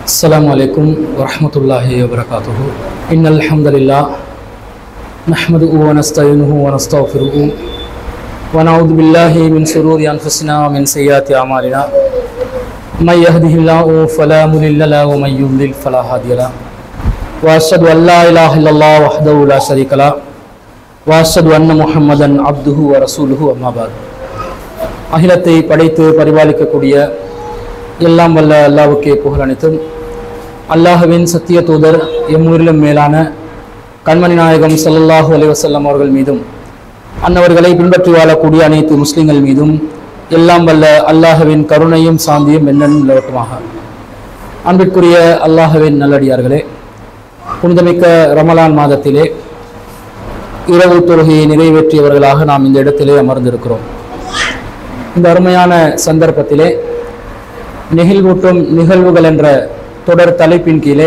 السلام عليكم ورحمة الله وبركاته إن الحمد لله نحمده ونستعينه ونستغفره ونعوذ بالله من شرور أنفسنا ومن سيئات أعمالنا من يهده الله فلا مضل له ومن يضلل فلا هادي له وأشهد أن لا إله إلا الله وحده لا شريك له وأشهد أن محمدا عبده ورسوله أما بعد அகிலத்தை படைத்து பரிபாலிக்கக்கூடிய எல்லாம் வல்ல அல்லாவுக்கே புகழ் அனைத்தும் அல்லாஹுவின் சத்திய தூதர் எம்மூரிலும் மேலான கண்மணி நாயகம் ஸல்லல்லாஹு அலைஹி வஸல்லம் அவர்கள் மீதும் அன்னவர்களை பின்பற்றி வாழக்கூடிய அனைத்து முஸ்லிம்கள் மீதும் எல்லாம் வல்ல அல்லாஹுவின் கருணையும் சாந்தியும் என்னென்னும் நிலவட்டுமாக அன்பிற்குரிய அல்லாஹுவின் நல்லடியார்களே புனிதமிக்க ரமலான் மாதத்திலே இரவு தொழுகையை நிறைவேற்றியவர்களாக நாம் இந்த இடத்திலே அமர்ந்திருக்கிறோம் இந்த அருமையான சந்தர்ப்பத்திலே நெகிழ்வூட்டும் நிகழ்வுகள் என்ற தொடர் தலைப்பின் கீழே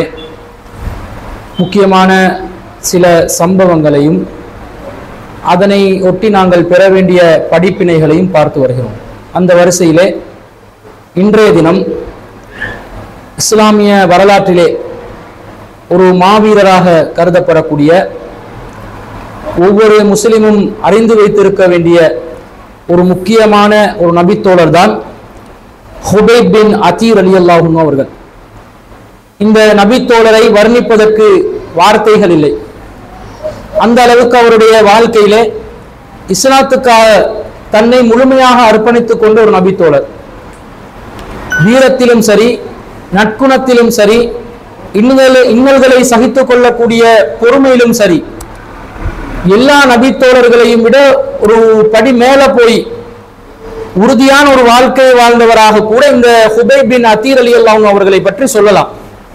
முக்கியமான சில சம்பவங்களையும் அதனை ஒட்டி நாங்கள் பெற வேண்டிய படிப்பினைகளையும் பார்த்து வருகிறோம் அந்த வரிசையிலே இன்றைய தினம் இஸ்லாமிய வரலாற்றிலே ஒரு மாவீரராக கருதப்படக்கூடிய ஒவ்வொரு முஸ்லிமும் அறிந்து வைத்திருக்க வேண்டிய ஒரு முக்கியமான ஒரு நபித்தோழர் தான் ஹுபைப் பின் அதீர் அலி அல்லாஹும் அவர்கள் இந்த நபித்தோழரை வர்ணிப்பதற்கு வார்த்தைகள் இல்லை அந்த அளவுக்கு அவருடைய வாழ்க்கையிலே இஸ்லாத்துக்காக தன்னை முழுமையாக அர்ப்பணித்துக் கொண்ட ஒரு நபித்தோழர் வீரத்திலும் சரி நற்குணத்திலும் சரி இன்னல்களை இன்னல்களை சகித்துக் கொள்ளக்கூடிய பொறுமையிலும் சரி எல்லா நபித்தோழர்களையும் விட ஒரு படி மேல போய் உறுதியான ஒரு வாழ்க்கையை வாழ்ந்தவராக கூட இந்த ஹுபை பின் அத்தீர் அலி அல்லாஹ் அவர்களை பற்றி சொல்லலாம்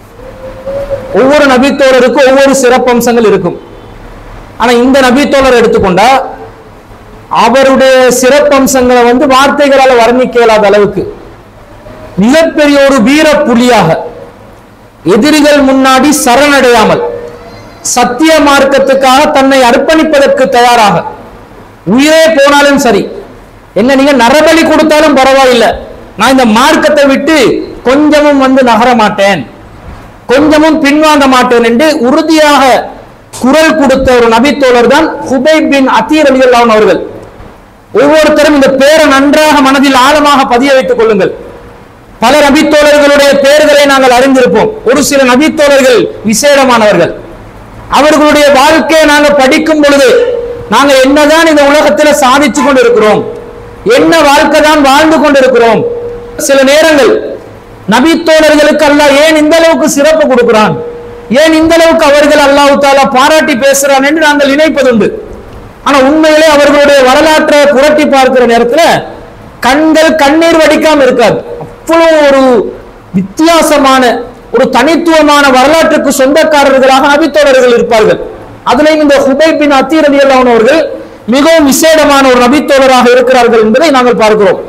ஒவ்வொரு நபித்தோழருக்கும் ஒவ்வொரு சிறப்பம்சங்கள் இருக்கும் ஆனா இந்த நபித்தோழர் எடுத்துக்கொண்டா அவருடைய சிறப்பம்சங்களை வந்து வார்த்தைகளால் வர்ணிக்க இயலாத அளவுக்கு மிகப்பெரிய ஒரு வீர புலியாக எதிரிகள் முன்னாடி சரணடையாமல் சத்திய மார்க்கத்துக்காக தன்னை அர்ப்பணிப்பதற்கு தயாராக உயிரே போனாலும் சரி என்ன நீங்க நரபலி கொடுத்தாலும் பரவாயில்லை நான் இந்த மார்க்கத்தை விட்டு கொஞ்சமும் வந்து நகர மாட்டேன் கொஞ்சமும் பின்வாங்க மாட்டேன் என்று உறுதியாக குரல் கொடுத்த ஒரு நபித்தோழர் தான் ஹுபை பின் அத்தீர் அலி அல்லாஹ் அவர்கள் ஒவ்வொருத்தரும் இந்த பேரை நன்றாக மனதில் ஆழமாக பதிய வைத்துக் கொள்ளுங்கள் பல நபித்தோழர்களுடைய பெயர்களை நாங்கள் அறிந்திருப்போம் ஒரு சில நபித்தோழர்கள் விசேடமானவர்கள் அவர்களுடைய வாழ்க்கையை நாங்கள் படிக்கும் பொழுது நாங்க என்னதான் இந்த உலகத்துல சாதிச்சு கொண்டு இருக்கிறோம் என்ன வாழ்க்கை தான் வாழ்ந்து கொண்டிருக்கிறோம் சில நேரங்கள் நபித்தோழர்களுக்கு அல்லாஹ் ஏன் இந்த அளவுக்கு சிறப்பு கொடுக்கிறான் ஏன் இந்த அளவுக்கு அவர்கள் அல்லாஹ் தாலா பாராட்டி பேசுறான் என்று நாங்கள் நினைப்பதுண்டு ஆனா உண்மையிலே அவர்களுடைய வரலாற்றை புரட்டி பார்க்கிற நேரத்துல கண்கள் கண்ணீர் வடிக்காம இருக்காது அவ்வளவு ஒரு வித்தியாசமான ஒரு தனித்துவமான வரலாற்றுக்கு சொந்தக்காரர்களாக நபித்தோழர்கள் இருப்பார்கள் அதுலயும் இந்த ஹுபை பின் அத்தீர் அலி அல்லாஹ் அவர்கள் மிகவும் விசேடமான ஒரு நபித்தோழராக இருக்கிறார்கள் என்பதை நாங்கள் பார்க்கிறோம்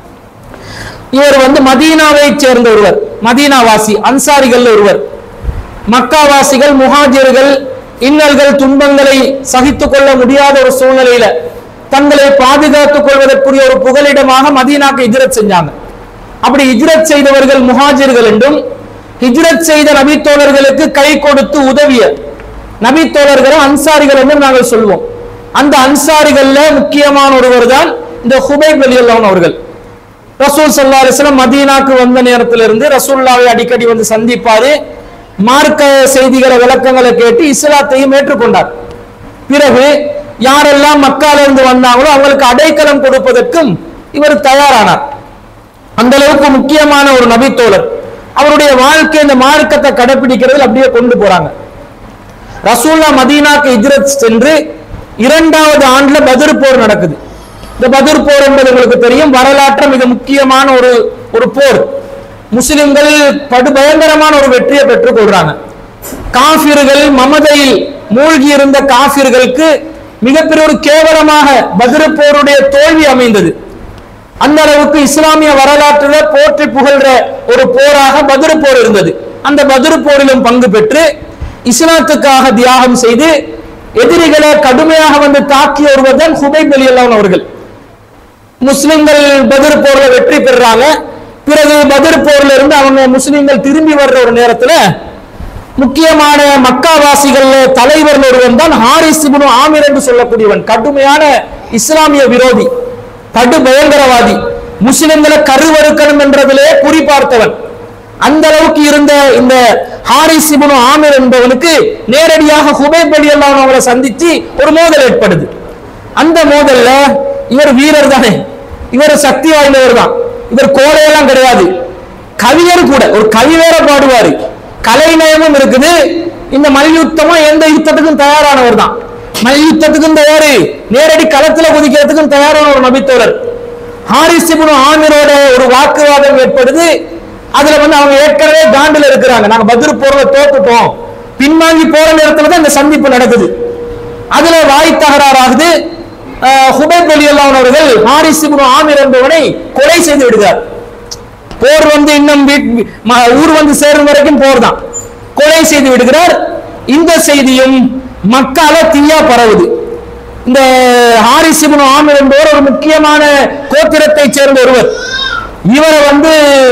இவர் வந்து மதீனாவை சேர்ந்த ஒருவர் மதீனாவாசி அன்சாரிகள் ஒருவர் மக்காவாசிகள் முஹாஜிர்கள் இன்னல்கள் துன்பங்களை சகித்துக் கொள்ள முடியாத ஒரு சூழ்நிலையில தங்களை பாதுகாத்துக் கொள்வதற்குரிய ஒரு புகலிடமாக மதீனாக்கு இஜரத் செஞ்சாங்க அப்படி இஜ்ரத் செய்தவர்கள் முஹாஜிர்கள் என்றும் ஹிஜ்ரத் செய்த நபித்தோழர்களுக்கு கை கொடுத்து உதவிய நபித்தோழர்களும் அன்சாரிகள் என்றும் நாங்கள் சொல்வோம் அந்த அன்சாரிகள்ல முக்கியமான ஒருவர் தான் இந்த ஹுபைப் அலி அவர்கள் ரசூல் சல்லா அலிஸ்லாம் மதீனாக்கு வந்த நேரத்திலிருந்து ரசூல்லாவை அடிக்கடி வந்து சந்திப்பாரு மார்க்க செய்திகளை விளக்கங்களை கேட்டு இஸ்லாத்தையும் ஏற்றுக்கொண்டார் பிறகு யாரெல்லாம் மக்கால இருந்து வந்தாங்களோ அவங்களுக்கு அடைக்கலம் கொடுப்பதற்கும் இவர் தயாரானார் அந்த அளவுக்கு முக்கியமான ஒரு நபித்தோழர் அவருடைய வாழ்க்கை இந்த மார்க்கத்தை கடைபிடிக்கிறதுல அப்படியே கொண்டு போறாங்க ரசூல்லா மதீனாக்கு இஜ்ரத் சென்று இரண்டாவது ஆண்டுல பதிர் போர் நடக்குது இந்த பதிர் போர் என்பது உங்களுக்கு தெரியும் வரலாற்று மிக முக்கியமான ஒரு ஒரு போர் முஸ்லிம்கள் படு பயங்கரமான ஒரு வெற்றியை பெற்றுக் கொள்றாங்க காபிர்கள் மமதையில் மூழ்கி இருந்த காபிர்களுக்கு மிகப்பெரிய ஒரு கேவலமாக பதிர் போருடைய தோல்வி அமைந்தது அந்த அளவுக்கு இஸ்லாமிய வரலாற்றுல போற்றி புகழ்ற ஒரு போராக பதிர் போர் இருந்தது அந்த பதிர் போரிலும் பங்கு பெற்று இஸ்லாத்துக்காக தியாகம் செய்து எதிரிகளை கடுமையாக வந்து தாக்கிய ஒருவர் தான் ஹுபைப் அலி அவர்கள் முஸ்லிம்கள் பதிர் போர்ல வெற்றி பெறுறாங்க பிறகு பதிர் போர்ல இருந்து வந்து அவங்க முஸ்லிம்கள் திரும்பி வர்ற ஒரு நேரத்துல முக்கியமான மக்காவாசிகள் தலைவர் ஒருவன் தான் ஹாரிஸ் இப்னு ஆமிர் என்று சொல்லக்கூடியவன் கடுமையான இஸ்லாமிய விரோதி படு பயங்கரவாதி முஸ்லிம்களை கருவறுக்கணும் என்றதிலே குறிப்பார்த்தவன் அந்த அளவுக்கு இருந்த இந்த ஹாரிஸ் இப்னு ஆமிர் என்பவனுக்கு நேரடியாக ஹுபைப் அலி அல்லாஹ் அவரை சந்திச்சு ஒரு மோதல் ஏற்படுது அந்த மோதல்ல இவர் வீரர் தானே இவர் சக்தி வாய்ந்தவர் தான் இவர் கோழையெல்லாம் கிடையாது கவிஞர் கூட ஒரு கவி வேற பாடுவாரு கலைநயமும் இருக்குது இந்த மல்யுத்தமும் எந்த யுத்தத்துக்கும் தயாரானவர் தான் மல்யுத்தத்துக்கும் தயாரு நேரடி களத்துல குதிக்கிறதுக்கும் தயாரான ஒரு நபித்தோழர் ஹாரிஸ் இப்னு ஆமிரோட ஒரு வாக்குவாதம் ஏற்படுது அதுல வந்து அவங்க ஏற்கனவே காண்டில் இருக்கிறாங்க நாங்க பதில் போறத தோத்துட்டோம் பின்வாங்கி போற நேரத்துல தான் இந்த சந்திப்பு நடக்குது அதுல வாய் தகராறாகுது அஹ், ஹுபைப் அலி அல்லாஹ் அவர்கள் ஹாரிஸ் இப்னு ஆமிர் என்பவனை கொலை செய்து விடுகிறார் போர் வந்து இன்னும் வீட்- ம- ஊர் வந்து சேரும் வரைக்கும் போர் தான் கொலை செய்து விடுகிறார் இந்த செய்தியும் மக்கால தீயா பரவுது இந்த ஹாரிஸ் இப்னு ஆமிர் என்பவர் ஒரு முக்கியமான கோத்திரத்தை சேர்ந்த ஒருவர் இவரை வந்து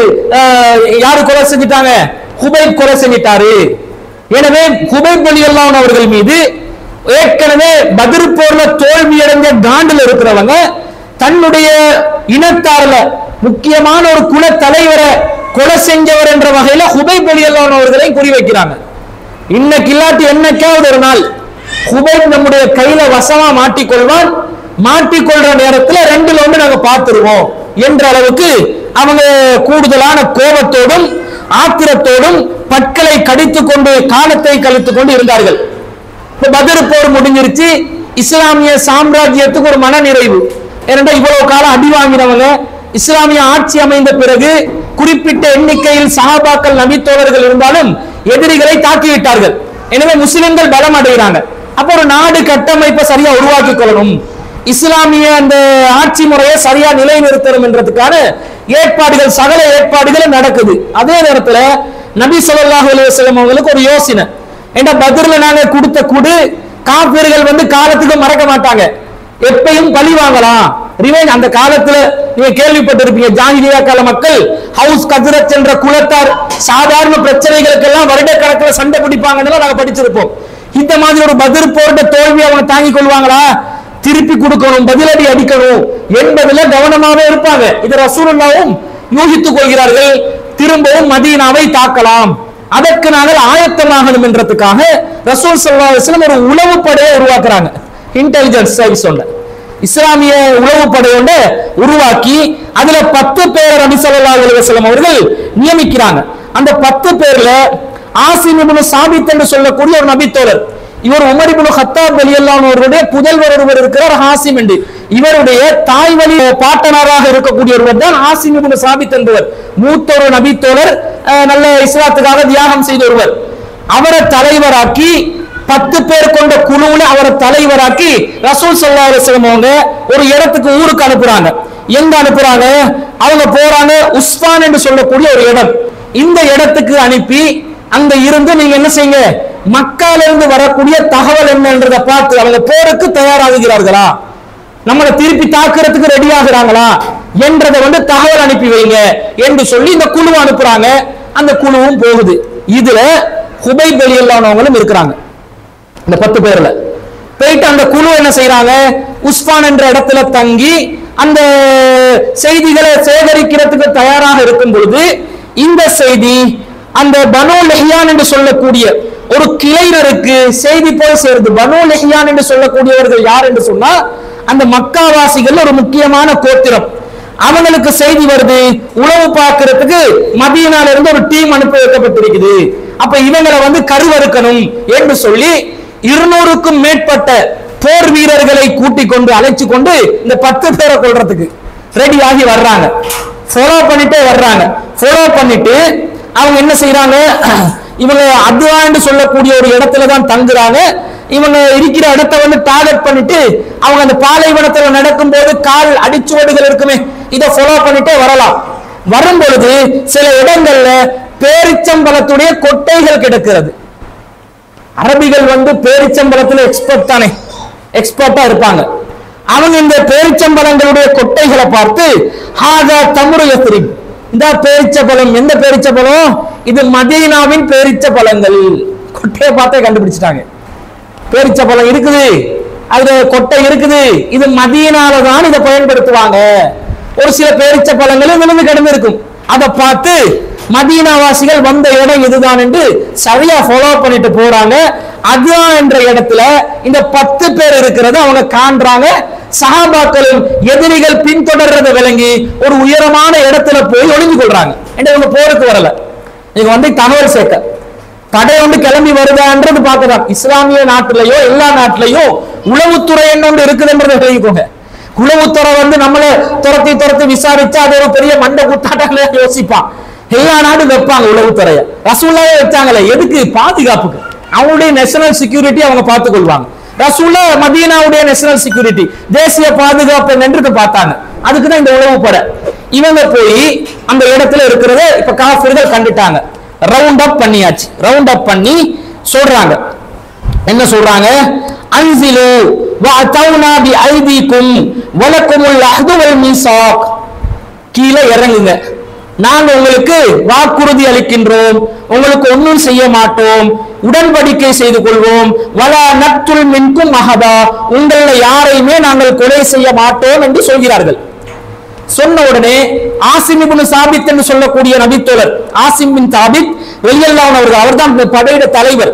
அஹ், யாரு கொலை செஞ்சிட்டாங்க ஹுபைப் கொலை செஞ்சிட்டாரு எனவே ஹுபைப் அலி அல்லாஹ் அவர்கள் மீது ஏற்கனவே பதிர் போர்ல தோல்வி அடைஞ்ச காண்டில் இருக்கிறவங்க தன்னுடைய இனத்தார்ல முக்கியமான ஒரு குல தலைவரை கொலை செஞ்சவர் என்ற வகையில ஹுபைப் அலி அல்லாஹ் அவர்களை குறிவைக்கிறாங்க இன்னைக்கு இல்லாட்டி என்னைக்காவது ஒரு நாள் ஹுபைப் நம்முடைய கையில வசமா மாட்டிக்கொள்வான் மாட்டிக்கொள்ற நேரத்துல ரெண்டுல ஒன்று நாங்க பார்த்துருவோம் என்ற அளவுக்கு அவங்க கூடுதலான கோபத்தோடும் ஆத்திரத்தோடும் பற்களை கடித்துக் கொண்டு காலத்தை கழித்துக் கொண்டு இருந்தார்கள் இப்ப பத்ர் போர் முடிஞ்சிருச்சு இஸ்லாமிய சாம்ராஜ்யத்துக்கு ஒரு மனநிறைவு ஏனென்றா இவ்வளவு காலம் அடி வாங்கினவங்க இஸ்லாமிய ஆட்சி அமைந்த பிறகு குறிப்பிட்ட எண்ணிக்கையில் சஹாபாக்கள் நபித்தோழர்கள் இருந்தாலும் எதிரிகளை தாக்கிவிட்டார்கள் எனவே முஸ்லிம்கள் பலம் அடைகிறாங்க அப்ப ஒரு நாடு கட்டமைப்பை சரியா உருவாக்கி கொள்ளணும் இஸ்லாமிய அந்த ஆட்சி முறையை சரியா நிலைநிறுத்தணும் என்றதுக்கான ஏற்பாடுகள் சகல ஏற்பாடுகளும் நடக்குது அதே நேரத்துல நபி ஸல்லல்லாஹு அலைஹி வஸல்லம் அவங்களுக்கு ஒரு யோசனை ஏண்டா பத்ர்ல நாங்க கொடுத்த குடு காப்பீர்கள் வந்து காலத்துக்கு மறக்க மாட்டாங்க எப்பயும் பழி வாங்கலாம் ரிவெஞ்ச் அந்த காலத்துல நீங்க கேள்விப்பட்டிருப்பீங்க ஜாகிலியா கால மக்கள் ஹவுஸ் கதிரத் என்ற குலத்தார் சாதாரண பிரச்சனைகளுக்கெல்லாம் வருட கணக்கில் சண்டை பிடிப்பாங்கன்னு நாங்க படிச்சிருப்போம் இந்த மாதிரி ஒரு பதிர் போர்ட தோல்வி அவங்க தாங்கிக் கொள்வாங்களா திருப்பி கொடுக்கணும் பதிலடி அடிக்கணும் என்பதுல கவனமாவே இருப்பாங்க இது ரசூலுல்லாவும் யூகித்துக் கொள்கிறார்கள் திரும்பவும் மதீனாவை தாக்கலாம் அதற்கு நாங்கள் ஆயத்தமாகணும் என்றதுக்காக ரசூல் ஸல்லல்லாஹு அலைஹி வஸல்லம் ஒரு உளவு படையை உருவாக்குறாங்க இன்டெலிஜென்ஸ் சர்வீஸ் ஒன்று இஸ்லாமிய உளவு படையோட உருவாக்கி அதுல பத்து பேர் நபி ஸல்லல்லாஹு அலைஹி வஸல்லம் அவர்கள் நியமிக்கிறாங்க அந்த பத்து பேர்ல ஆசிம் இப்னு சாபித் என்று சொல்லக்கூடிய ஒரு நபித்தோழர் இவர் உமர் இப்னு ஹத்தாப் ரலியல்லாஹு அவருடைய புதல்வர் ஒருவர் இருக்கிறார் ஹாசிம் என்று இவருடைய தாய் வழி பாட்டனாராக இருக்கக்கூடிய ஒருவர் தான் ஆசிம் இப்னு சாபித் என்பவர் மூத்த ஒரு நபித்தோழர் அஹ், நல்ல இஸ்லாத்துக்காக தியாகம் செய்த ஒருவர் அவரை தலைவராக்கி பத்து பேர் கொண்ட குழுவுல அவரை தலைவராக்கி ரசூல் ஸல்லல்லாஹு அலைஹி வஸல்லம் அவங்க ஒரு இடத்துக்கு ஊருக்கு அனுப்புறாங்க எங்க அனுப்புறாங்க அவங்க போறாங்க உஸ்பான் என்று சொல்லக்கூடிய ஒரு இடம் இந்த இடத்துக்கு அனுப்பி அங்க இருந்து நீங்க என்ன செய்யுங்க மக்கால இருந்து வரக்கூடிய தகவல் என்னன்றதை பார்த்து அவங்க போருக்கு தயாராகுகிறார்களா நம்மளை திருப்பி தாக்குறதுக்கு ரெடி ஆகுறாங்களா என்றதை வந்து தகவல் அனுப்பி வைங்க என்று சொல்லி இந்த குழு அனுப்புறாங்க அந்த குழுவும் போகுது இதுல ஹுபை வெளியில்லாதவங்களும் இருக்கிறாங்க இந்த பத்து பேர்ல போயிட்டு அந்த குழு என்ன செய்யறாங்க உஸ்பான் என்ற இடத்துல தங்கி அந்த செய்திகளை சேகரிக்கிறதுக்கு தயாராக இருக்கும் பொழுது இந்த செய்தி அந்த பனோ லெஹியான் என்று சொல்லக்கூடிய ஒரு கிளைஞருக்கு செய்தி போய் சேருது பனோ லெஹியான் என்று சொல்லக்கூடியவர்கள் யார் என்று சொன்னா அந்த மக்காவாசிகள் ஒரு முக்கியமான கோத்திரம் அவங்களுக்கு செய்தி வருது உளவு பார்க்கிறதுக்கு மதியனால இருந்து ஒரு டீம் அனுப்பி வைக்கப்பட்டிருக்குது அப்ப இவங்களை வந்து கருவறுக்கணும் என்று சொல்லி இருநூறுக்கும் மேற்பட்ட போர் வீரர்களை கூட்டிக் கொண்டு அழைச்சு கொண்டு இந்த பத்து பேரை கொள்றதுக்கு ரெடி ஆகி வர்றாங்க ஃபாலோ பண்ணிட்டே வர்றாங்க ஃபாலோ பண்ணிட்டு அவங்க என்ன செய்யறாங்க இவங்க அத்வான்னு சொல்லக்கூடிய ஒரு இடத்துல தான் தங்குறாங்க இவங்க இருக்கிற இடத்த வந்து டார்கெட் பண்ணிட்டு அவங்க அந்த பாலைவனத்துல நடக்கும்போது கால் அடிச்சுவடுகள் இருக்குமே இதை ஃபாலோ பண்ணிட்டே வரலாம் வரும் பொழுது சில இடங்கள்ல பேரிச்சம்பழத்துடைய கொட்டைகள் கிடக்கிறது அரபிகள் வந்து பேரிச்சம்பழத்துல எக்ஸ்பர்ட் தானே எக்ஸ்பர்ட்டா இருப்பாங்க அவங்க இந்த பேரிச்சம்பழங்களுடைய கொட்டைகளை பார்த்து ஹாதா தமுரு யஸ்ரிப் இந்த பேரிச்ச பழம் எந்த பேரிச்ச பழம் இது மதீனாவின் பேரிச்ச பழங்கள் கொட்டையை பார்த்தே கண்டுபிடிச்சிட்டாங்க பேரிச்ச பழம் இருக்குது அதுல கொட்டை இருக்குது இது மதியனால தான் இதை பயன்படுத்துவாங்க ஒரு சில பேரிச்ச பழங்களும் விழுந்து கிடந்து இருக்கும் அதை பார்த்து மதீனாவாசிகள் வந்த இடம் இதுதான் என்று சரியா ஃபாலோ பண்ணிட்டு போறாங்க அதுதான் என்ற இடத்துல இந்த பத்து பேர் இருக்கிறது அவங்க காண்றாங்க சஹாபாக்களும் எதிரிகள் பின்தொடர்றதை விளங்கி ஒரு உயரமான இடத்துல போய் ஒளிஞ்சு கொள்றாங்க என்று இவங்க போருக்கு வரல இவங்க வந்து தகவல் சேர்க்க படை ஒன்று கிளம்பி வருதான்றது பார்க்கலாம் இஸ்லாமிய நாட்டிலேயோ எல்லா நாட்டிலையும் உளவுத்துறை என்ன ஒன்று இருக்குதுன்றதை தெரிவிக்கோங்க உளவுத்துறை வந்து நம்மளை துரத்தி துரத்தி விசாரிச்சா அது ஒரு பெரிய மண்டை குத்தாட்டங்களே யோசிப்பான் எல்லா நாடும் வைப்பாங்க உளவுத்துறைய ரசூல்லாவே வச்சாங்களே எதுக்கு பாதுகாப்புக்கு அவங்களுடைய நேஷனல் செக்யூரிட்டி அவங்க பார்த்துக் கொள்வாங்க ரசூல்லா மதீனாவுடைய நேஷனல் செக்யூரிட்டி தேசிய பாதுகாப்பு என்னன்றது பார்த்தாங்க அதுக்கு தான் இந்த உளவு படை இவங்க போய் அந்த இடத்துல இருக்கிறத இப்ப காஃபிர்கள் கண்டுட்டாங்க ரவுண்ட் அப் பண்ணியாச்சு ரவுண்ட் அப் பண்ணி சொல்றாங்க என்ன சொல்றாங்க அன்சிலு வஅதௌனா பி ஐதீக்கும் வலக்குமுல் அஹ்து வல் மீசாக் கீழே இறங்குங்க நாங்க உங்களுக்கு வாக்குறுதி அளிக்கின்றோம் உங்களுக்கு ஒன்றும் செய்ய மாட்டோம் உடன்படிக்கை செய்து கொள்வோம் வலா நத்துல் மின்கும் மகதா உங்கள யாரையுமே நாங்கள் கொலை செய்ய மாட்டோம் என்று சொல்கிறார்கள் சொன்ன உடனே ஆசிம் இப்னு சாபித் என்று சொல்லக்கூடிய நபித்தோழர் ஆசிம் பின் சாபித் வெளியல்லான் அவர்கள் அவர்தான் இந்த படையிட தலைவர்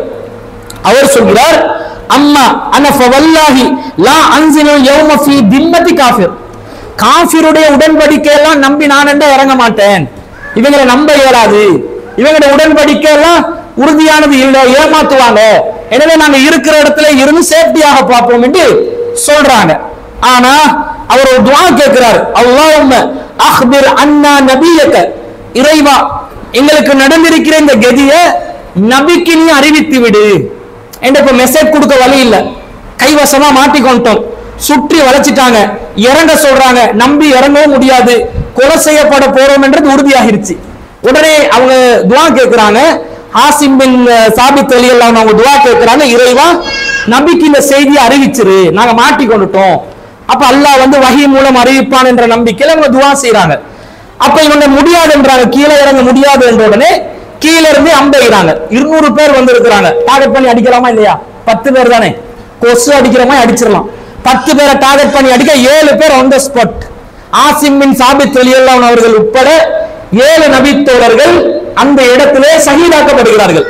அவர் சொல்கிறார் அம்மா அனஃப வல்லாஹி லா அன்சிலு யௌம ஃபீ திம்மதி காஃபிர் காஃபிருடைய உடன்படிக்கை எல்லாம் நம்பி நான் என்ன இறங்க மாட்டேன் இவங்களை நம்ப இயலாது இவங்களுடைய உடன்படிக்கை எல்லாம் உறுதியானது இல்லை ஏமாத்துவாங்க எனவே நாங்க இருக்கிற இடத்துல இருந்து சேஃப்டியாக பார்ப்போம் என்று சொல்றாங்க ஆனா அவர் ஒரு துவா கேட்கிறார் அல்லாஹ்வும்ம அஹ்பிர் அன்னா நபியக இறைவா எங்களுக்கு நடந்திருக்கிற இந்த கதிய நபிக்கு நீ அறிவித்து விடு என்ற இப்ப மெசேஜ் கொடுக்க வழி இல்ல கைவசமா மாட்டிக்கொண்டோம் சுற்றி வளைச்சிட்டாங்க இறங்க சொல்றாங்க நம்பி இறங்கவும் முடியாது கொலை செய்யப்பட போறோம் என்றது உறுதியாகிருச்சு உடனே அவங்க துவா கேட்கிறாங்க ஆசிம் பின் சாபித் அலி அல்லாஹ் அவங்க துவா கேட்கிறாங்க இறைவா நபிக்கு இந்த செய்தியை அறிவிச்சிரு நாங்க மாட்டிக்கொண்டுட்டோம் அப்ப அல்லாஹ் வந்து வஹி மூலம் அறிவிப்பான் என்ற நம்பிக்கையில அவங்க துவா செய்றாங்க அப்ப இவங்க முடியாதுன்றாங்க கீழே இறங்க முடியாது என்ற உடனே கீழே இருந்து அம்பெய்கிறாங்க இருநூறு பேர் வந்து இருக்கிறாங்க டார்கெட் பண்ணி அடிக்கலாமா இல்லையா பத்து பேர் தானே கொசு அடிக்கிற மாதிரி அடிச்சிடலாம் பத்து பேரை டார்கெட் பண்ணி அடிக்க ஏழு பேர் on the spot Asim bin Sabith வெளியல்லான் அவர்கள் உட்பட ஏழு நபித்தோழர்கள் அந்த இடத்திலே சகிதாக்கப்படுகிறார்கள்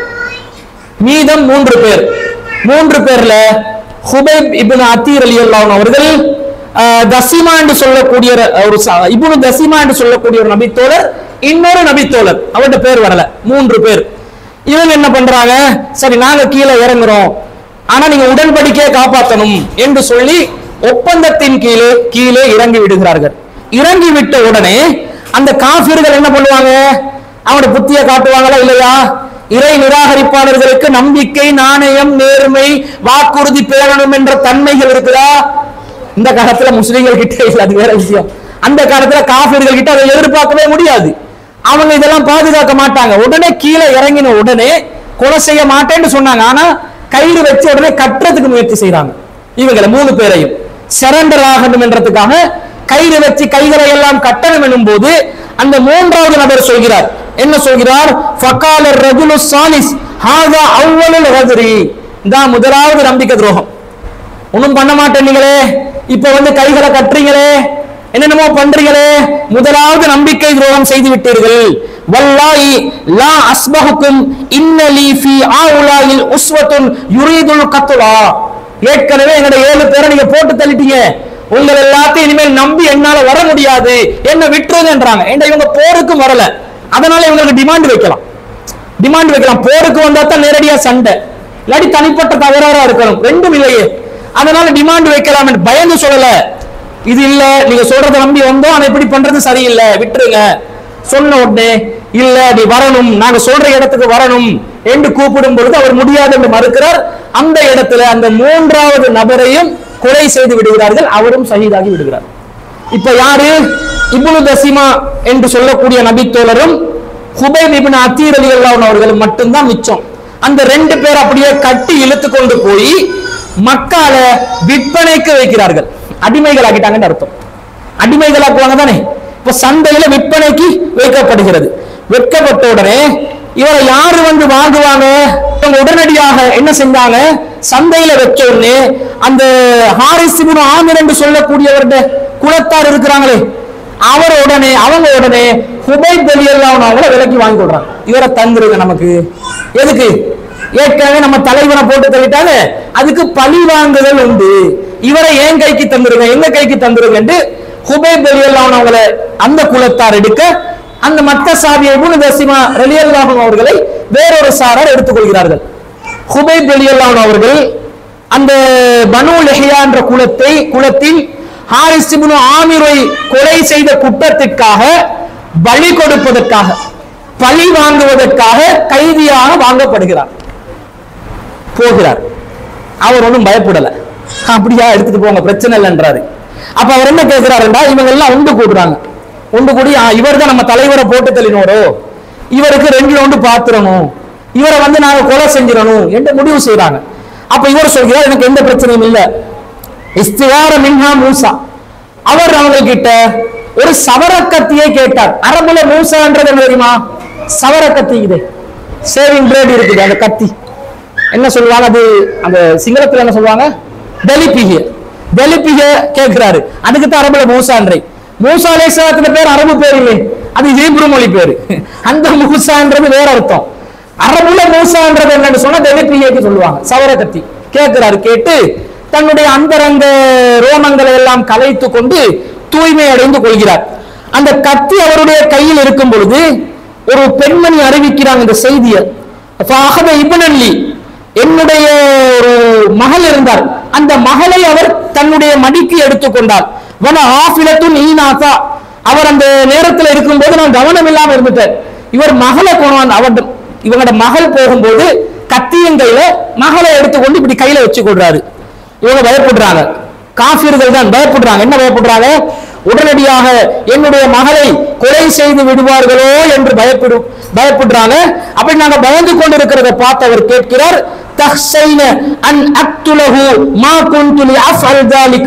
மீதம் மூன்று பேர் மூன்று பேர்ல ஹுபைப் இப்னு அத்தீர் அலி அவர்கள் ஆஹ், தசிமா என்று சொல்லக்கூடிய ஒரு ச- இப்னு தசிமா என்று சொல்லக்கூடிய ஒரு நபித்தோழர் இன்னொரு நபித்தோழர் அவர்கிட்ட பேர் வரல மூன்று பேர் இவங்க என்ன பண்றாங்க சரி நாங்க கீழே இறங்குறோம் ஆனா நீங்க உடன்படிக்கையை காப்பாற்றணும் என்று சொல்லி ஒப்பந்தத்தின் கீழே கீழே இறங்கி விடுகிறார்கள் இறங்கி விட்ட உடனே அந்த காபிர்கள் என்ன பண்ணுவாங்க அவனோட புத்திய காட்டுவாங்களா இல்லையா இறை நிராகரிப்பாளர்களுக்கு நம்பிக்கை நாணயம் நேர்மை வாக்குறுதி பேரணும் என்ற தன்மைகள் இருக்குதா இந்த காலத்துல முஸ்லிம்கள் கிட்ட இல்ல அது வேற விஷயம் அந்த காலத்துல காபிர்கள் கிட்ட அதை எதிர்பார்க்கவே முடியாது அவங்க இதெல்லாம் பாதுகாக்க மாட்டாங்க உடனே கீழே இறங்கின உடனே கொலை செய்ய மாட்டேன்னு சொன்னாங்க ஆனா கயிறு வச்சு உடனே கட்டுறதுக்கு முயற்சி செய்றாங்க இவங்களை மூணு பேரையும் சரண்டர் ஆகணும் என்றதுக்காக கயிறு வச்சு கைகளை எல்லாம் கட்டணும் எனும் போது அந்த மூன்றாவது நபர் சொல்கிறார் என்ன சொல்கிறார் ஃபகால ரஜுலு சாலிஸ் ஹாதா அவ்வளவு ரஜரி இதான் முதலாவது நம்பிக்கை துரோகம் ஒண்ணும் பண்ண மாட்டேன்னீங்களே இப்ப வந்து கைகளை கட்டுறீங்களே என்னென்னமோ பண்றீங்களே முதலாவது நம்பிக்கை துரோகம் செய்து விட்டீர்கள் வல்லாஹி லா அஸ்பஹுக்கும் இன்னலி ஃபீ ஆஉலாயில் உஸ்வத்துன் யுரீதுல் கத்லா ஏற்கனவே எங்கட ஏழு பேரை நீங்க போட்டு தள்ளிட்டீங்க உங்கள் எல்லாத்தையும் இனிமேல் நம்பி என்னால வர முடியாது என்ன விட்டுருங்கன்றாங்க ஏன்டா இவங்க போருக்கும் வரல அதனால இவங்களுக்கு டிமாண்ட் வைக்கலாம் டிமாண்ட் வைக்கலாம் போருக்கு வந்தா தான் நேரடியா சண்டை இல்லாட்டி தனிப்பட்ட தகராறா இருக்கணும் ரெண்டும் இல்லையே அதனால டிமாண்ட் வைக்கலாம் என்று பயந்து சொல்லல இது இல்ல நீங்க சொல்றத நம்பி வந்தோம் ஆனா இப்படி பண்றது சரியில்லை விட்டுருங்க சொன்ன உடனே இல்ல நீ வரணும் நாங்க சொல்ற இடத்துக்கு வரணும் என்று கூப்பிடும் பொழுது அவர் முடியாது என்று மறுக்கிறார் அந்த இடத்துல அந்த மூன்றாவது நபரையும் கொலை செய்து விடுகிறார்கள் அவரும் சகிதாகி விடுகிறார் இப்ப யாரு இப்னு தசிமா என்று சொல்லக்கூடிய நபித்தோழரும் ஹுபைப் இப்னு அத்தீர் அலி அவர்களும் மட்டும்தான் மிச்சம் அந்த ரெண்டு பேர் அப்படியே கட்டி இழுத்து கொண்டு போய் மக்கால விற்பனைக்கு வைக்கிறார்கள் அடிமைகள் ஆக்கிட்டாங்கன்னு அர்த்தம் அடிமைகளாக்குவாங்க தானே இப்ப சந்தையில விற்பனைக்கு வைக்கப்படுகிறது வைக்கப்பட்ட உடனே இவரை யாரு வந்து வாங்குவாங்க இவங்க உடனடியாக என்ன செஞ்சாங்க சந்தையில வச்ச உடனே அந்த ஹாரிஸ் இப்னு ஆமிர் என்று சொல்லக்கூடியவருடைய குலத்தார் இருக்கிறாங்களே அவர் உடனே அவங்க உடனே ஹுபைப் ரலியல்லாஹு அன்ஹு அவங்கள விலைக்கு வாங்கி கொடுறாங்க இவரை தந்துருங்க நமக்கு எதுக்கு ஏற்கனவே நம்ம தலைவனை போட்டு தள்ளிட்டாங்க அதுக்கு பழி வாங்குதல் உண்டு இவரை ஏன் கைக்கு தந்துருங்க எங்க கைக்கு தந்துருங்க என்று ஹுபைப் ரலியல்லாஹு அன்ஹு அவங்கள அந்த குலத்தார் எடுக்க அந்த மத்த சாபியை இப்னு தசிமா ரலியல்லாஹு அன்ஹு அவர்களை வேறொரு சாரார் எடுத்துக்கொள்கிறார்கள் ஹுபைப் ரலியல்லாஹு அன்ஹு அவர்கள் அந்த பனு லெஹியா என்ற குலத்தை குலத்தில் ஹாரிஸ் இப்னு ஆமிரை கொலை செய்த குற்றத்திற்காக பலி கொடுப்பதற்காக பழி வாங்குவதற்காக கைதியாக வாங்கப்படுகிறார் போகிறார் அவர் ஒன்றும் பயப்படல அப்படியா எடுத்துட்டு போங்க பிரச்சனை இல்லைன்றாரு அப்ப அவர் என்ன கேட்கிறாருன்னா இவங்க எல்லாம் ஒன்று கூடுறாங்க ஒன்று கூடி இவர் தான் நம்ம தலைவரை போட்டு தள்ளினோரோ இவருக்கு ரெண்டு ஒன்று பாத்துறணும் இவரை வந்து நாங்க கொலை செஞ்சிடணும் என்று முடிவு செய்றாங்க அப்ப இவர் சொல்கிறார் எனக்கு எந்த பிரச்சனையும் இல்லை இஸ்திவார மின்ஹா மூசா அவர் அவங்க கிட்ட ஒரு சவரக்கத்தியை கேட்டார் அரபுல மூசான்றது என்ன தெரியுமா சவரக்கத்தி இது சேவிங் பிளேட் இருக்குது அந்த கத்தி என்ன சொல்லுவாங்க அது அந்த சிங்களத்துல என்ன சொல்லுவாங்க டெலிபிக டெலிபிக கேட்கிறாரு அதுக்கு தான் அரபுல மூசான்றே மூசா அலேசாத்துல பேர் அரபு பேர் இல்லை அது ஹீப்ரு மொழி பேரு அந்த மூசான்றது வேற அர்த்தம் அரபுல மூசான்றது என்னன்னு சொன்னா டெலிபிகைக்கு சொல்லுவாங்க சவரக்கத்தி கேட்கிறாரு கேட்டு தன்னுடைய அந்தரங்க ரோமங்களை எல்லாம் கலைத்து கொண்டு தூய்மை அடைந்து கொள்கிறார் அந்த கத்தி அவருடைய கையில் இருக்கும் பொழுது ஒரு பெண்மணி அறிவிக்கிறாங்க இந்த செய்தியை ஃபஅஹத இப்னல்லி என்னுடைய ஒரு மகள் இருந்தார் அந்த மகளை அவர் தன்னுடைய மடிக்கு எடுத்துக்கொண்டார் வன ஆஃபிலத்துன் ஈனாசா அவர் அந்த நேரத்தில் இருக்கும்போது நான் கவனம் இல்லாம இருந்துட்டேன் இவர் மகளை கொண்டு அவர் இவங்களோட மகள் போகும்போது கத்தியின் கையில மகளை எடுத்துக்கொண்டு இப்படி கையில வச்சு கொள்றாரு இவங்க பயப்படுறாங்க காஃபிர்கள் தான் பயப்படுறாங்க என்ன பயப்படுறாங்க உடனடியாக என்னுடைய மகளை கொலை செய்து விடுவார்களோ என்று பயப்படு பயப்படுறாங்க அப்படி நாங்க பயந்து கொண்டிருக்கிறத பார்த்து அவர் கேட்கிறார் தஹ்சைன அன் அக்துலஹு மா குன்து லி அஃஅல் ذلك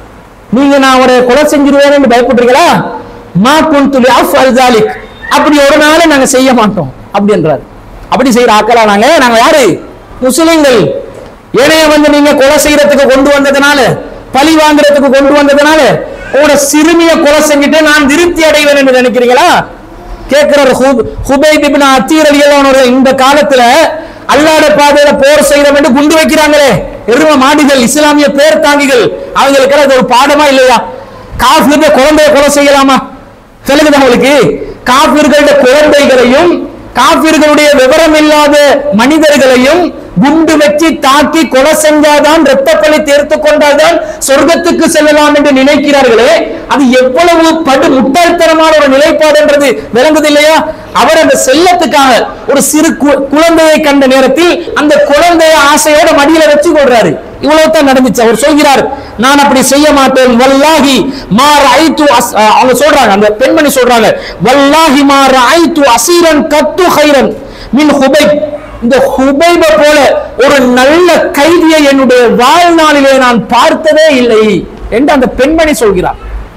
நீங்க நான் அவரை கொலை செஞ்சிருவேன்னு பயப்படுறீங்களா மா குன்து லி அஃஅல் ذلك அப்படி ஒரு நாள் நாங்க செய்ய மாட்டோம் அப்படி என்றார் அப்படி செய்யற ஆக்களா நாங்க நாங்க யாரு முஸ்லிம்கள் ஏனைய வந்து நீங்க கொலை செய்யறதுக்கு கொண்டு வந்ததுனால பழி வாங்குறதுக்கு கொண்டு வந்ததுனால உங்களோட சிறுமிய கொலை செஞ்சுட்டு நான் திருப்தி அடைவேன் என்று நினைக்கிறீங்களா கேட்கிறார் ஹுப்- ஹுபைப் இப்னு அத்தீர் ரலியல்லாஹு அன்ஹு இந்த காலத்துல அல்லாஹ்ட பாதையில போர் செய்யறோம் என்று குண்டு வைக்கிறாங்களே எரும மாடுகள் இஸ்லாமிய பேர் தாங்கிகள் அவங்களுக்கு அது ஒரு பாடமா இல்லையா காஃபிர்த குழந்தைய கொலை செய்யலாமா சொல்லுங்க உங்களுக்கு காபிர்களுடைய குழந்தைகளையும் காபிர்களுடைய விவரம் இல்லாத மனிதர்களையும் குண்டு வச்சு தாக்கி கொலை செஞ்சாதான் இரத்தப்பழி தீர்த்து கொண்டாதான் சொர்க்கத்துக்கு செல்லலாம் என்று நினைக்கிறார்களே அது எவ்வளவு படு முட்டாள்தனமான ஒரு நிலைப்பாடுன்றது விளங்குது இல்லையா அவர் அந்த செல்லத்துக்காக ஒரு சிறு கு- குழந்தையை கண்ட நேரத்தில் அந்த குழந்தைய ஆசையோட மடியில வச்சு கொள்றாரு இவ்வளவு தான் நடந்துச்சு அவர் சொல்கிறார் நான் அப்படி செய்ய மாட்டேன் வல்லாஹி மார் ஐத்து அவங்க சொல்றாங்க அந்த பெண்மணி சொல்றாங்க வல்லாஹி மார் ஐத்து அசீரன் கத்து ஹைரன் மின் ஹுபைப் இந்த ஹுபைப போல ஒரு நல்ல கைதியை என்னுடைய வாழ்நாளிலே நான் பார்த்ததே இல்லை என்று அந்த பெண்மணி சொல்கிறார்